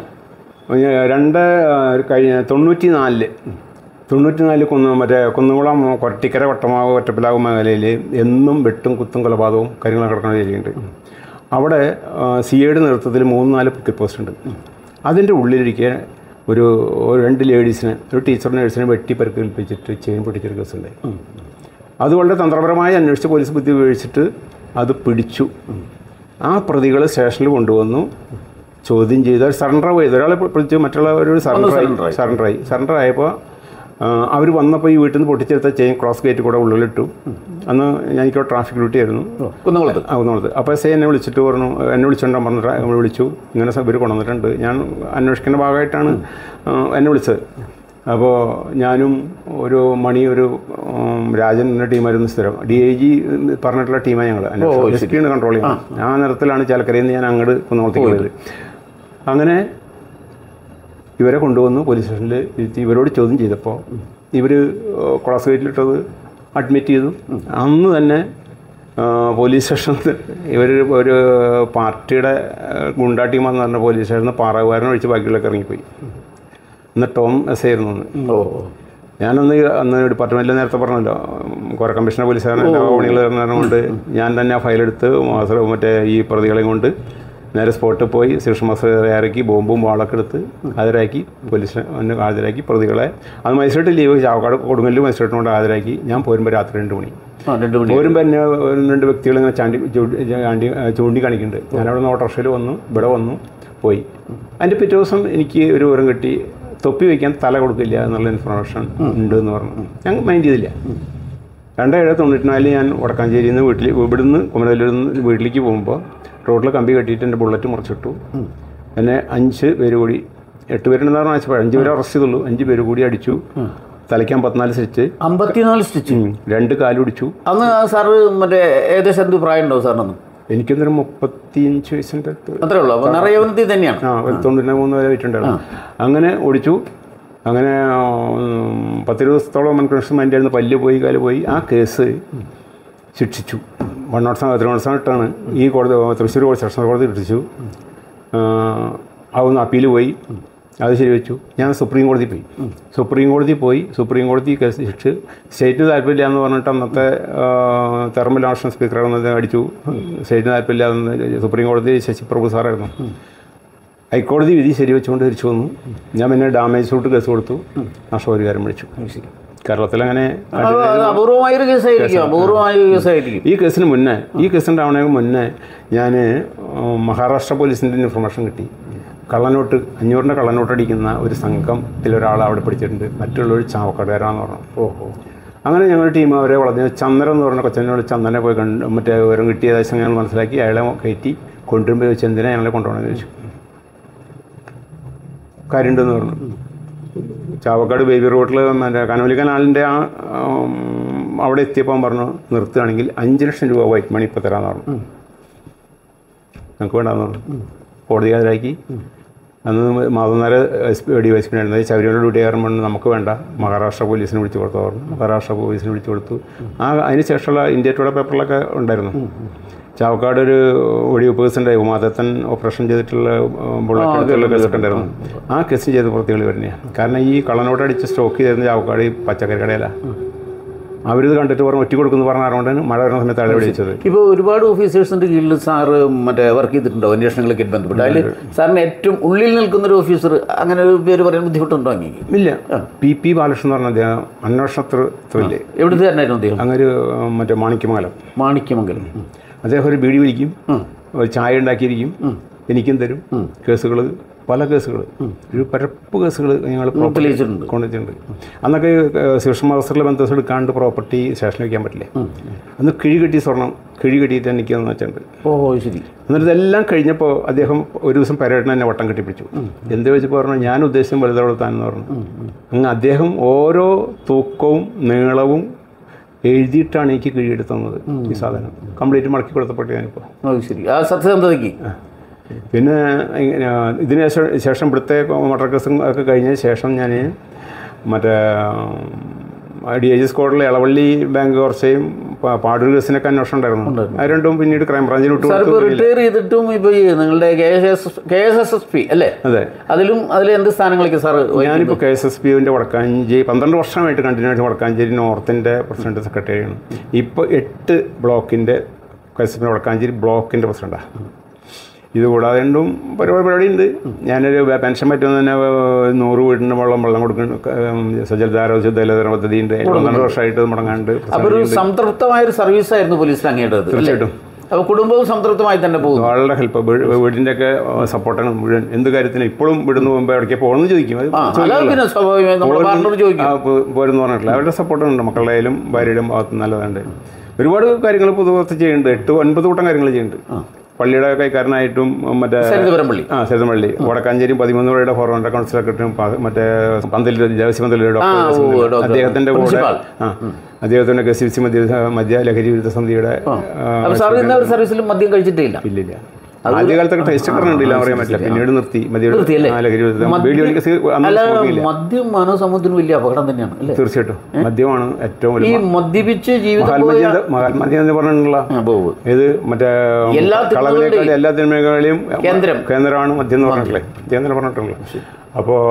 രണ്ട് ആ, കഴിഞ്ഞ തൊണ്ണൂറ്റി നാലില് തൊണ്ണൂറ്റി നാലിൽ കുന്ന് മറ്റേ കുന്നുകുളം കൊരട്ടിക്കര വട്ടമാവ് ഒറ്റപ്പിലാവ് മേഖലയിൽ എന്നും വെട്ടും കുത്തും കൊലപാതകവും കാര്യങ്ങളും കിടക്കുന്ന ഏരിയയുണ്ട് അവിടെ സി ഐയുടെ നേതൃത്വത്തിൽ മൂന്ന് നാല് പിക്കറ്റ് പോസ്റ്റ് ഉണ്ട് അതിൻ്റെ ഉള്ളിലിരിക്കെ ഒരു ഒരു രണ്ട് ലേഡീസിനെ ഒരു ടീച്ചർ നേഴ്സിനെ വെട്ടി പരിക്കേൽപ്പിച്ചിട്ട് ചെയിൻ പൊട്ടിച്ചൊരു കേസുണ്ടായി അത് വളരെ തന്ത്രപരമായി അന്വേഷിച്ച് പോലീസ് ബുദ്ധി ഉപയോഗിച്ചിട്ട് അത് പിടിച്ചു ആ പ്രതികൾ സ്റ്റേഷനിൽ കൊണ്ടുവന്നു ചോദ്യം ചെയ്ത് സറണ്ടർ ചെയ്തു ഒരാളെ പിടിച്ചു മറ്റുള്ളവരോട് സറണ്ടർ സറണ്ടറായി സറണ്ടർ ആയപ്പോൾ അവർ വന്നപ്പോൾ ഈ വീട്ടിൽ നിന്ന് പൊട്ടിച്ചെടുത്ത ചെയിൻ ക്രോസ് ഗേറ്റ് കൂടെ ഉള്ളിലിട്ടു അന്ന് ഞാൻ എനിക്ക് ട്രാഫിക് ഡ്യൂട്ടി ആയിരുന്നു കുന്നകുളത്ത് ആവുന്നത് അപ്പോൾ എസ് ഐ എന്നെ വിളിച്ചിട്ട് പറഞ്ഞു എന്നെ വിളിച്ചുകൊണ്ടാ പറഞ്ഞിട്ട് നമ്മൾ വിളിച്ചു ഇങ്ങനെ ഇവർ കൊണ്ടുവന്നിട്ടുണ്ട് ഞാൻ അന്വേഷിക്കേണ്ട ഭാഗമായിട്ടാണ് ആ, എന്നെ വിളിച്ചത് അപ്പോൾ ഞാനും ഒരു മണി ഒരു ഉം, രാജൻ എന്ന ടീമായിരുന്നു സ്ഥിരം ഡി ഐ ജി പറഞ്ഞിട്ടുള്ള ടീമാണ് ഞങ്ങൾ എസ് പി ആണ് കൺട്രോൾ ചെയ്യുന്നത് ആ നേരത്തിലാണ് ചാലക്കരയിൽ നിന്ന് ഞാൻ അങ്ങോട്ട് കുന്നോളത്തേക്ക് പോയത് അങ്ങനെ ഇവരെ കൊണ്ടുവന്നു പോലീസ് സ്റ്റേഷനിൽ ഇരുത്തി ഇവരോട് ചോദ്യം ചെയ്തപ്പോൾ ഇവർ ക്ലാസ് ഗേറ്റിലിട്ടത് അഡ്മിറ്റ് ചെയ്തു അന്ന് തന്നെ ആ, പോലീസ് സ്റ്റേഷനിൽ ഇവർ ഒരു പാർട്ടിയുടെ ആ, ഗുണ്ടാ ടീമാന്ന് പറഞ്ഞ പോലീസ് സ്റ്റേഷനിൽ നിന്ന് പാറകുകാരനെ ഒഴിച്ച് ബാക്കിയുള്ളൊക്കെ ഇറങ്ങിപ്പോയി ഇന്ന് ടോം എസ് ആയിരുന്നു അന്ന് ഓ ഞാനന്ന് അന്ന് ഡിപ്പാർട്ട്മെൻറ്റിൽ നേരത്തെ പറഞ്ഞല്ലോ കുറെ കമ്മീഷണർ പോലീസുകാരൻ എല്ലാ പണികൾ കൊണ്ട് ഞാൻ തന്നെ ആ ഫയലെടുത്ത് മാസ്റ്റർ മറ്റേ ഈ പ്രതികളെയും കൊണ്ട് നേരെ സ്പോട്ടിൽ പോയി സ്റ്റേഷൻ മാസ്റ്റർ ഇറക്കി ബോംബും വാളൊക്കെ എടുത്ത് ഹാജരാക്കി പോലീസിനെ ഹാജരാക്കി പ്രതികളെ അത് മജിസ്ട്രേറ്റ് ലീവ് ചാവക്കാട് കൊടുങ്ങല്ലൂർ മജിസ്ട്രേറ്റിനോട് ഹാജരാക്കി ഞാൻ പോരുമ്പോൾ രാത്രി രണ്ട് മണി ആ രണ്ട് മണി പോരുമ്പോൾ എന്നെ ഒരു രണ്ട് വ്യക്തികൾ ഇങ്ങനെ ചാണ്ടി ചൂണ്ടി ചാണ്ടി ചൂണ്ടി കാണിക്കുന്നുണ്ട് ഞാൻ അവിടെ നിന്ന് ഓട്ടോറിക്ഷയിൽ വന്നു ഇവിടെ വന്നു പോയി അതിൻ്റെ പിറ്റേ ദിവസം എനിക്ക് ഒരു വിവരം കിട്ടി തൊപ്പി വയ്ക്കാൻ തല കൊടുക്കില്ല എന്നുള്ള ഇൻഫർമേഷൻ ഉണ്ട് എന്ന് പറഞ്ഞു ഞാൻ മൈൻഡ് ചെയ്തില്ല രണ്ടേഴ് തൊണ്ണൂറ്റിനാലിൽ ഞാൻ വടക്കാഞ്ചേരിയിൽ നിന്ന് വീട്ടിൽ ഇവിടുന്ന് കുമരല്ലൂരിൽ നിന്ന് വീട്ടിലേക്ക് പോകുമ്പോൾ റോഡിൽ കമ്പി കെട്ടിയിട്ട് എൻ്റെ ബുള്ളറ്റ് മുറിച്ചിട്ടു എന്നെ അഞ്ച് പേര് കൂടി എട്ട് പേരുണ്ടെന്ന് പറഞ്ഞാൽ ആഴ്ച അഞ്ച് പേരെ അറസ്റ്റ് ചെയ്തുള്ളൂ അഞ്ച് പേര് കൂടി അടിച്ചു തലയ്ക്ക് അമ്പത്തിനാല് സ്റ്റിച്ച് അമ്പത്തിനാല് സ്റ്റിച്ച് ഉം. രണ്ട് കാലുടിച്ചു അന്ന് ആ സാറ് മറ്റേ ഏകദേശം എന്ത് പ്രായം ഉണ്ടാവും സാറിനൊന്നും എനിക്കൊന്നൊരു മുപ്പത്തിയഞ്ച് വയസ്സിൻ്റെ അടുത്ത് അത്രേ ഉള്ളൂ അപ്പോൾ നിറയെ യൗവനത്തിൽ തന്നെയാണ് ആ ഒരു തൊണ്ണൂറ്റി മൂന്ന് വരെ വെച്ചിട്ടുണ്ടായിരുന്നു അങ്ങനെ ഓടിച്ചു അങ്ങനെ ഉം, പത്തിരുപത് ദിവസത്തോളം മൺകൃഷ്ണൻ മൈൻഡ് ആയിരുന്നു പല്ല് പോയി കാല് പോയി ആ കേസ് ശിക്ഷിച്ചു one nought seven three nought seven ഇട്ടാണ് ഈ കോടതി തൃശ്ശൂർ കോടതി സെഷൻ കോടതി ശിക്ഷിച്ചു അതൊന്ന് അപ്പീൽ പോയി അത് ശരിവെച്ചു ഞാൻ സുപ്രീം കോടതി പോയി സുപ്രീം കോടതി പോയി സുപ്രീം കോടതി കേസ് ശിക്ഷിച്ച് സ്റ്റേറ്റിന് താല്പര്യമില്ല എന്ന് പറഞ്ഞിട്ട് അന്നത്തെ തെർമൽ നാഷണൽ സ്പീക്കറാണെന്നത് അടിച്ചു സ്റ്റേറ്റിന് താല്പര്യമില്ല എന്ന് സുപ്രീം കോടതി ശശി പ്രഭു സാറായിരുന്നു ഹൈക്കോടതി വിധി ശരിവെച്ചുകൊണ്ട് തിരിച്ചു വന്നു ഞാൻ പിന്നെ ഡാമേജ് സൂട്ട് കേസ് കൊടുത്തു നഷ്ടപരിഹാരം വിളിച്ചു കേരളത്തിൽ അങ്ങനെ അത് അത് അപൂർവമായൊരു കേസായിരിക്കും അപൂർവമായ കേസായിരിക്കും ഈ കേസിന് മുന്നേ ഈ കേസുണ്ടാവണതിന് മുന്നേ ഞാൻ മഹാരാഷ്ട്ര പോലീസിൻ്റെ ഇൻഫർമേഷൻ കിട്ടി കള്ളനോട്ട് അഞ്ഞൂറിൻ്റെ കള്ളനോട്ട് അടിക്കുന്ന ഒരു സംഘത്തിൽ ഒരാൾ അവിടെ പിടിച്ചിട്ടുണ്ട് മറ്റുള്ളവർ ചാവക്കടകാരാന്ന് പറഞ്ഞു ഓഹോ അങ്ങനെ ഞങ്ങളുടെ ടീം അവരെ വളർന്നു ചന്ദനം എന്ന് പറഞ്ഞ കൊച്ചനോട് ചന്ദനെ പോയി കണ്ട് മറ്റേ വിവരം കിട്ടിയ ദിവസം ഞങ്ങൾ മനസ്സിലാക്കി അയാളെ കയറ്റി കൊണ്ടുവരുമ്പോൾ ചോദിച്ചു എന്തിനാ ഞങ്ങളെ കൊണ്ടുപോകണമെന്ന് ചോദിച്ചു കാര്യമുണ്ടെന്ന് പറഞ്ഞു ചാവക്കാട് ബേബി റോഡിൽ മറ്റേ കനോലി കനാലിൻ്റെ ആ ഉം, അവിടെ എത്തിയപ്പോൾ അവൻ പറഞ്ഞു നിർത്തുകയാണെങ്കിൽ അഞ്ച് ലക്ഷം രൂപ വൈറ്റ് മണി ഇപ്പോൾ തരാമെന്ന് പറഞ്ഞു ഞങ്ങൾക്ക് വേണ്ടാന്ന് പറഞ്ഞു കോടതി ഹാജരാക്കി അന്ന് മാതനാര S P D Y S P ആയിരുന്നത് ശബരിമല ഡ്യൂട്ടി കാരണം പറഞ്ഞു നമുക്ക് വേണ്ട മഹാരാഷ്ട്ര പോലീസിന് വിളിച്ചു കൊടുത്തു പറഞ്ഞു മഹാരാഷ്ട്ര പോലീസിന് വിളിച്ചു കൊടുത്തു ആ അതിന് ശേഷമുള്ള ഇന്ത്യ ടുഡേ പേപ്പറിലൊക്കെ ഉണ്ടായിരുന്നു ചാവക്കാട് ഒരു ഒടിവ് പേഴ്സൻ്റെ ഉമാദത്തൻ ഓപ്പറേഷൻ ചെയ്തിട്ടുള്ള ബുള്ളറ്റ് എടുത്തുള്ള കേസൊക്കെ ഉണ്ടായിരുന്നു ആ കേസ് ചെയ്ത പ്രവൃത്തികൾ വരുന്നതാണ് കാരണം ഈ കള്ളനോട്ട് അടിച്ച് സ്റ്റോക്ക് ചെയ്തിരുന്ന ചാവക്കാട് ഈ പച്ചക്കറി കടയിലാണ് അവരിത് കണ്ടിട്ട് പറഞ്ഞു ഒറ്റ കൊടുക്കുന്നു പറഞ്ഞ അതുകൊണ്ടാണ് മഴ വരുന്ന സമയത്ത് അയാളെ വിളിച്ചത് ഇപ്പോൾ ഒരുപാട് ഓഫീസേഴ്സിൻ്റെ കീഴിൽ സാറ് മറ്റേ വർക്ക് ചെയ്തിട്ടുണ്ടോ അന്വേഷണങ്ങളൊക്കെ ബന്ധപ്പെട്ട് അതിൽ സാറിന് ഏറ്റവും ഉള്ളിൽ നിൽക്കുന്ന ഒരു ഓഫീസർ അങ്ങനെ ഒരു പേര് പറയാൻ ബുദ്ധിമുട്ടുണ്ടോ അങ്ങേക്ക് ഇല്ല പി പി ബാലകൃഷ്ണൻ എന്ന് പറഞ്ഞ അദ്ദേഹം അന്വേഷണത്തില്ലേ എവിടുത്തെ തന്നെയായിരുന്നു അദ്ദേഹം അങ്ങനെ ഒരു മറ്റേ മാണിക്യമംഗലം മാണിക്യമംഗലം അദ്ദേഹം ഒരു ബീഡി വിളിക്കും ഒരു ചായ ഉണ്ടാക്കിയിരിക്കും എനിക്കും തരും കേസുകൾ പല കേസുകൾ ഒരു പരപ്പ് കേസുകൾ ഞങ്ങൾ തെളിയിച്ചിട്ടുണ്ട് കൊണ്ടുവച്ചിട്ടുണ്ട് അന്നൊക്കെ സൂക്ഷ്മ മാസ്റ്ററിലെ ബന്ധസ് എടുക്കാണ്ട് പ്രോപ്പർട്ടി സ്റ്റേഷനിൽ വയ്ക്കാൻ പറ്റില്ല അന്ന് കിഴി കെട്ടി സ്വർണം കിഴി കെട്ടിയിട്ട് എനിക്ക് എന്ന് വെച്ചിട്ടുണ്ട് ഓ ശരി എന്നിട്ട് ഇതെല്ലാം കഴിഞ്ഞപ്പോൾ അദ്ദേഹം ഒരു ദിവസം പരേഡിന് തന്നെ വട്ടം കെട്ടിപ്പിടിച്ചു എന്ത് വെച്ചപ്പോൾ പറഞ്ഞു ഞാൻ ഉദ്ദേശം വലുതവളത്താനെന്ന് പറഞ്ഞു അങ്ങ് അദ്ദേഹം ഓരോ തൂക്കവും നീളവും എഴുതിയിട്ടാണ് എനിക്ക് കിഴിയെടുത്ത് തന്നത് ഈ സാധനം കംപ്ലീറ്റ് മടക്കി കൊടുത്തപ്പോട്ട് ഞാനിപ്പോൾ ഓ ശരി ആ സത്യസന്ധതയ്ക്ക് പിന്നെ ഇങ്ങനെ ഇതിന് ശേഷം ശേഷം ഇവിടുത്തെ മട്ടർ കേസും ഒക്കെ കഴിഞ്ഞ ശേഷം ഞാൻ മറ്റേ ഡി എ ജി സ്ക്വാഡിലെ ഇളവള്ളി ബാങ്ക് കുറച്ചേയും പ- പാടൂർ കേസിനൊക്കെ അന്വേഷണം ഉണ്ടായിരുന്നു അത് രണ്ടും പിന്നീട് ക്രൈംബ്രാഞ്ചിന് വിട്ടു സാർ ഇപ്പോൾ കൊടുത്തു റിട്ടയർ ചെയ്തിട്ടും ഇപ്പോൾ ഈ നിങ്ങളുടെ K S S K S S S P അല്ലേ അതെ അതിലും അതിൽ എന്ത് സ്ഥാനങ്ങളൊക്കെ സാർ ഞാനിപ്പോൾ കെ എസ് എസ് പിൻ്റെ വടക്കാഞ്ചേരി പന്ത്രണ്ട് വർഷമായിട്ട് കണ്ടിന്യൂ ആയിട്ട് വടക്കാഞ്ചേരി നോർത്തിൻ്റെ പ്രസിഡന്റ് സെക്രട്ടറിയാണ് ഇപ്പോൾ എട്ട് ബ്ലോക്കിൻ്റെ K S S P Vadakkanchery ബ്ലോക്കിൻ്റെ പ്രസിഡന്റാണ് ഇത് കൂടാതെ രണ്ടും പരിപാടി പരിപാടി ഉണ്ട് ഞാനൊരു വേ- പെൻഷൻ പറ്റുന്ന തന്നെ ഏർ, നൂറ് വീടിന് വെള്ളം വെള്ളം കൊടുക്കുന്നു സജൽധാര ശുദ്ധജലധര പദ്ധതി ഉണ്ട് പന്ത്രണ്ട് വർഷമായിട്ട് മുടങ്ങാണ്ട് അപ്പോൾ ഒരു സംതൃപ്തമായ ഒരു സർവീസ് ആയിരുന്നു പോലീസിൽ അങ്ങേണ്ടത് തീർച്ചയായിട്ടും അപ്പോൾ കുടുംബവും സംതൃപ്തമായി തന്നെ പോകുന്നു വളരെ ഹെൽപ്പ് വീടിൻ്റെ ഒക്കെ സപ്പോർട്ടാണ് മുഴുവൻ എന്ത് കാര്യത്തിനും ഇപ്പോഴും വീടിന് പോകുമ്പോൾ ഇടയ്ക്ക് പോകണമെന്ന് ചോദിക്കും അത് ആ അല്ലാതെ പിന്നെ സ്വാഭാവികമായി നമ്മുടെ പാർട്ണർ ചോദിക്കും ആ, പോ- പോരെന്ന് പറഞ്ഞിട്ടില്ല അവരുടെ സപ്പോർട്ടുണ്ട് മക്കളുടെ ആയാലും ഭാര്യയുടെയും ഭാഗത്ത് നല്ലതുണ്ട് ഒരുപാട് കാര്യങ്ങൾ പൊതുവത്ത് ചെയ്യുന്നുണ്ട് എട്ട് ഒൻപത് കൂട്ടം കാര്യങ്ങൾ ചെയ്യുന്നുണ്ട് പള്ളിയുടെ കൈക്കാരനായിട്ടും മറ്റേ സരിതപുരം പള്ളി ആ സരിതമള്ളി വടക്കാഞ്ചേരിയും പതിമൂന്ന് പേരുടെ ഫോർമർ കൗൺസിൽ സെക്രട്ടറിയും പ- മറ്റേ പന്തൽ ദേവസ്വം പന്തലിയുടെ ഡോക്ടർ ആ, ദേവസ്വം ഓ, പന്തൽ. ഡോക്ടർ. അദ്ദേഹത്തിന്റെ കൂടെ പ്രിൻസിപ്പാൾ. ആ അദ്ദേഹത്തിന്റെ കെ സി സി മധ്യ മധ്യ ലഹരി വിരുദ്ധ സമിതിയുടെ ആ, അപ്പോൾ സാർ ഇന്ന ഒരു സർവീസിലും മദ്യം കഴിച്ചിട്ടേ ഇല്ല ഇല്ലില്ല ആദ്യകാലത്തൊക്കെ ടേസ്റ്റ് ഒക്കെ ഉണ്ടില്ല പറയാൻ പറ്റില്ല പിന്നീട് നിർത്തി മദ്യ നിർത്തിയല്ലേ? ആ, ലഹരി വിരുദ്ധ വീഡിയോ വലിയ സീ- അന്ന് അല്ല smoke ചെയ്യില്ല. മദ്യം മാനവസമൂഹത്തിന് വലിയ അപകടം തന്നെയാണ് അല്ലേ തീർച്ചയായിട്ടും മദ്യമാണ് ഏറ്റവും ഈ വലിയ മദ്യപിച്ച് ജീവിതം പോയ മഹാത്മജി എന്ത് മഹാത്മജി എന്ന് പറഞ്ഞിട്ടുള്ള ആ, പോവ്. ഇത് മറ്റേ എല്ലാ കളവിനേക്കാളും എല്ലാ തിന്മകളെയും കേന്ദ്രം. കേന്ദ്രമാണ് മദ്യം എന്ന് പറഞ്ഞിട്ടുള്ളത് കേന്ദ്രം പറഞ്ഞിട്ടുള്ളത് അപ്പോൾ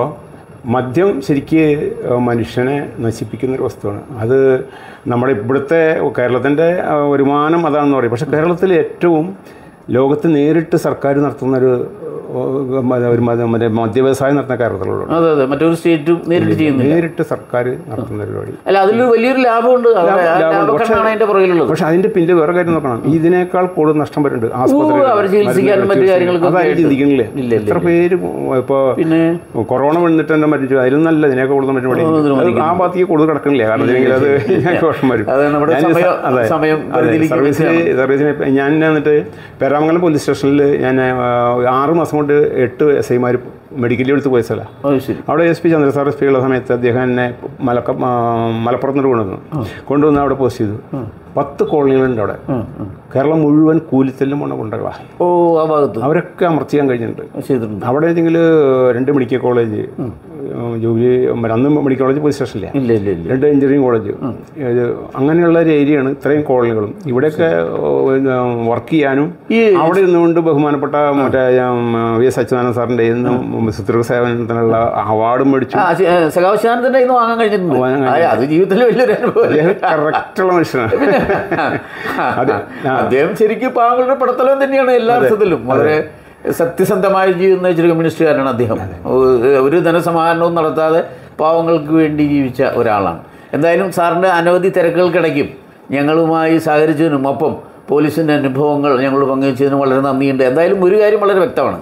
മദ്യം ശരിക്ക് മനുഷ്യനെ നശിപ്പിക്കുന്ന ഒരു വസ്തുവാണ് അത് നമ്മുടെ ഇവിടുത്തെ കേരളത്തിൻ്റെ വരുമാനം അതാണെന്ന് പറയും പക്ഷേ കേരളത്തിൽ ഏറ്റവും ലോകത്ത് നേരിട്ട് സർക്കാർ നടത്തുന്ന ഒരു ഏഹ്, മ- ഒരു മ- മറ്റേ മദ്യവ്യവസായം നടത്തുന്ന കേരളത്തിലുള്ളൂ അതെ അതെ മറ്റൊരു സ്റ്റേറ്റും നേരിട്ട് ചെയ്യുന്നില്ല നേരിട്ട് സർക്കാർ നടത്തുന്ന ഒരു പരിപാടി അല്ല അതിലൊരു വലിയൊരു ലാഭമുണ്ട് അത് ആ ലാഭമുണ്ട്. പക്ഷേ- ലാഭക്കണ്ണാണ് അതിന്റെ പുറകിലുള്ളത് പക്ഷെ അതിന്റെ പിന്നിൽ വേറെ കാര്യം നോക്കണം ഇതിനേക്കാൾ കൂടുതൽ നഷ്ടം വരുന്നുണ്ട് ആസ്പത്രികളിൽ അവർ ചികിത്സിക്കാനും മരുന്ന് മറ്റു കാര്യങ്ങൾക്കൊക്കെ അതാരും ആയിട്ട്. ചിന്തിക്കുന്നില്ലേ ഇല്ല, ഇല്ല, എത്ര പേര് ഇപ്പോൾ പിന്നെ കൊറോണ വന്നിട്ട് തന്നെ മരിച്ചു അതിലും നല്ല ഇതിനേക്കാൾ കൂടുതൽ മറ്റു പണി ഇതിന് അത് ആ ഭാഗത്തേക്ക് കൂടുതൽ കിടക്കണില്ല കാരണം ഇല്ലെങ്കിൽ അത് ഞങ്ങൾക്ക് വിഷമം വരും അത് നമ്മുടെ ഞാൻ സമയം- അതെ, സമയം അതെ, പരിധിയിലേക്ക് സർവീസിൽ സർവീസിന് ഇപ്പം ഞാൻ എന്നിട്ട് പേരാമംഗലം പോലീസ് സ്റ്റേഷനിൽ ഞാൻ ആ, ആറ് മാസം കൊണ്ട് എട്ട് എസ് ഐമാർ മെഡിക്കലിൽ എടുത്ത് പോയ സ്ഥലമാണ് അത് ശരി അവിടെ S P Chandra sir S P ഉള്ള സമയത്ത് അദ്ദേഹം എന്നെ മലക്ക ആ, മലപ്പുറത്ത് കൊണ്ടുവന്നു കൊണ്ടുവന്ന് അവിടെ പോസ്റ്റ് ചെയ്തു പത്ത് കോളനികളുണ്ട് അവിടെ ഉം, ഉം. കേരളം മുഴുവൻ കൂലിത്തല്ലും കൊണ്ട് കൊണ്ടുവരുക ഓ ആ ഭാഗത്ത് അവരൊക്കെ അമർച്ച ചെയ്യാൻ കഴിഞ്ഞിട്ടുണ്ട് ചെയ്തിട്ടുണ്ട് അവിടെ വെച്ചെങ്കിൽ രണ്ട് മെഡിക്കൽ കോളേജ് ജോലി അന്ന് മെഡിക്കൽ കോളേജ് പോലീസ് സ്റ്റേഷനില്ല ഇല്ല ഇല്ല ഇല്ല രണ്ട് എഞ്ചിനീയറിംഗ് കോളേജ് ഇത് അങ്ങനെയുള്ള ഒരു ഏരിയയാണ് ഇത്രയും കോളനികളും ഇവിടെയൊക്കെ വർക്ക് ചെയ്യാനും ഈ അവിടെ നിന്നുകൊണ്ട് ബഹുമാനപ്പെട്ട മറ്റേ ഉം, വി എസ് അച്യുതാനന്ദ സാറിൻ്റെ ഇന്നും ശുശ്രൂഷ സേവനത്തിനുള്ള അവാർഡും മേടിച്ചു ആ സഖാവശാനത്തിന്റെ ഇന്ന് വാങ്ങാൻ കഴിഞ്ഞിട്ടുണ്ട് വാങ്ങാൻ ആ, അത് ജീവിതത്തിൽ വലിയൊരു അനുഭവം അദ്ദേഹം കറക്റ്റുള്ള മനുഷ്യനാണ് അതെ ആ. അദ്ദേഹം ശരിക്കും പാവങ്ങളുടെ പടത്തലം തന്നെയാണ് എല്ലാ അർത്ഥത്തിലും വളരെ സത്യസന്ധമായി ജീവിക്കുന്ന ഒരു കമ്മ്യൂണിസ്റ്റുകാരനാണ് അദ്ദേഹം ഒരു- ഒരു ധനസമാഹരണവും നടത്താതെ പാവങ്ങൾക്ക് വേണ്ടി ജീവിച്ച ഒരാളാണ് എന്തായാലും സാറിൻ്റെ അനവധി തിരക്കുകൾക്കിടയ്ക്കും ഞങ്ങളുമായി സഹകരിച്ചതിനും ഒപ്പം പോലീസിൻ്റെ അനുഭവങ്ങൾ ഞങ്ങൾ പങ്കുവച്ചതിനും വളരെ നന്ദിയുണ്ട് എന്തായാലും ഒരു കാര്യം വളരെ വ്യക്തമാണ്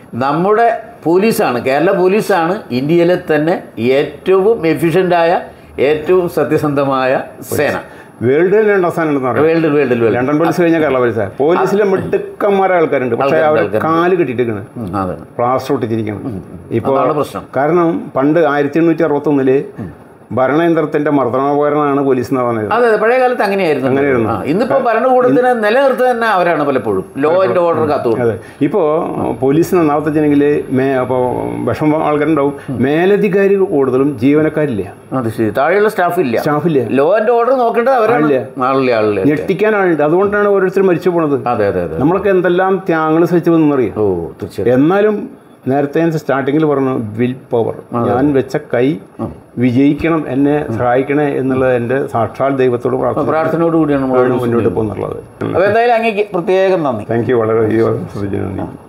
നമ്മുടെ പോലീസാണ് കേരള പോലീസാണ് ഇന്ത്യയിലെ തന്നെ ഏറ്റവും എഫിഷ്യൻ്റായ ഏറ്റവും സത്യസന്ധമായ സേന വേൾഡിൽ രണ്ടാം സ്ഥാനം ഉണ്ടെന്ന് പറയാം വേൾഡിൽ വേൾഡിൽ വേൾഡ് ലണ്ടൻ പോലീസ് കഴിഞ്ഞാൽ കേരള പോലീസ് പോലീസിലെ മിടുക്കന്മാരെ ആൾക്കാരുണ്ട് പക്ഷേ ആൾക്കാരുണ്ട്, അവരെ ആൾക്കാരുണ്ട്. കാല് കെട്ടിയിട്ടിരിക്കണ് അതെ പ്ലാസ്റ്റർ ഒട്ടിച്ചിരിക്കണം ഇപ്പോൾ അതാണ് പ്രശ്നം കാരണം പണ്ട് ആയിരത്തി എണ്ണൂറ്റി അറുപത്തൊന്നില് ഭരണയന്ത്രത്തിന്റെ മർദ്ദനോപകരണമാണ് പോലീസ് എന്ന് പറഞ്ഞത് അതെ അതെ പഴയ കാലത്ത് അങ്ങനെയായിരുന്നു അങ്ങനെയായിരുന്നു. ആ, ഇന്നിപ്പോ ഭരണകൂടത്തിനെ നിലനിർത്തുക തന്നെ അവരാണ് പലപ്പോഴും ലോ ആൻഡ് ഓർഡർ കാത്തുകൊണ്ട് അതെ ഇപ്പോൾ പോലീസ് നന്നാവത്തില്ലെങ്കിൽ മേ അപ്പോൾ വിഷമ ആൾക്കാരുണ്ടാവും മേലധികാരി കൂടുതലും ജീവനക്കാരില്ല അത് ശരി താഴെയുള്ള സ്റ്റാഫ് ഇല്ല സ്റ്റാഫില്ല ലോ ആൻഡ് ഓർഡർ നോക്കേണ്ടത് അവരാണ് ആളില്ല ആളില്ല ഞെട്ടിക്കാനാളുണ്ട് അതുകൊണ്ടാണ് ഓരോരുത്തർ മരിച്ചു പോണത് അതെ അതെ അതെ നമ്മളൊക്കെ എന്തെല്ലാം ത്യാഗങ്ങൾ സഹിച്ചു വന്നറിയാം ഓ തീർച്ചയായും എന്നാലും നേരത്തെ സ്റ്റാർട്ടിങ്ങിൽ പറഞ്ഞു വിൽ പവർ ഞാൻ വെച്ച കൈ വിജയിക്കണം എന്നെ സഹായിക്കണേ എന്നുള്ളത് എൻ്റെ സാക്ഷാൽ ദൈവത്തോട് പ്രാർത്ഥന പ്രാർത്ഥനയോട് കൂടിയാണ് നമ്മൾ മുന്നോട്ട് പോകുന്നുള്ളത് അപ്പോൾ എന്തായാലും അങ്ങേക്ക് പ്രത്യേകം നന്ദി താങ്ക് യു വളരെ ഈ ശ്രദ്ധിച്ചതിന് നന്ദി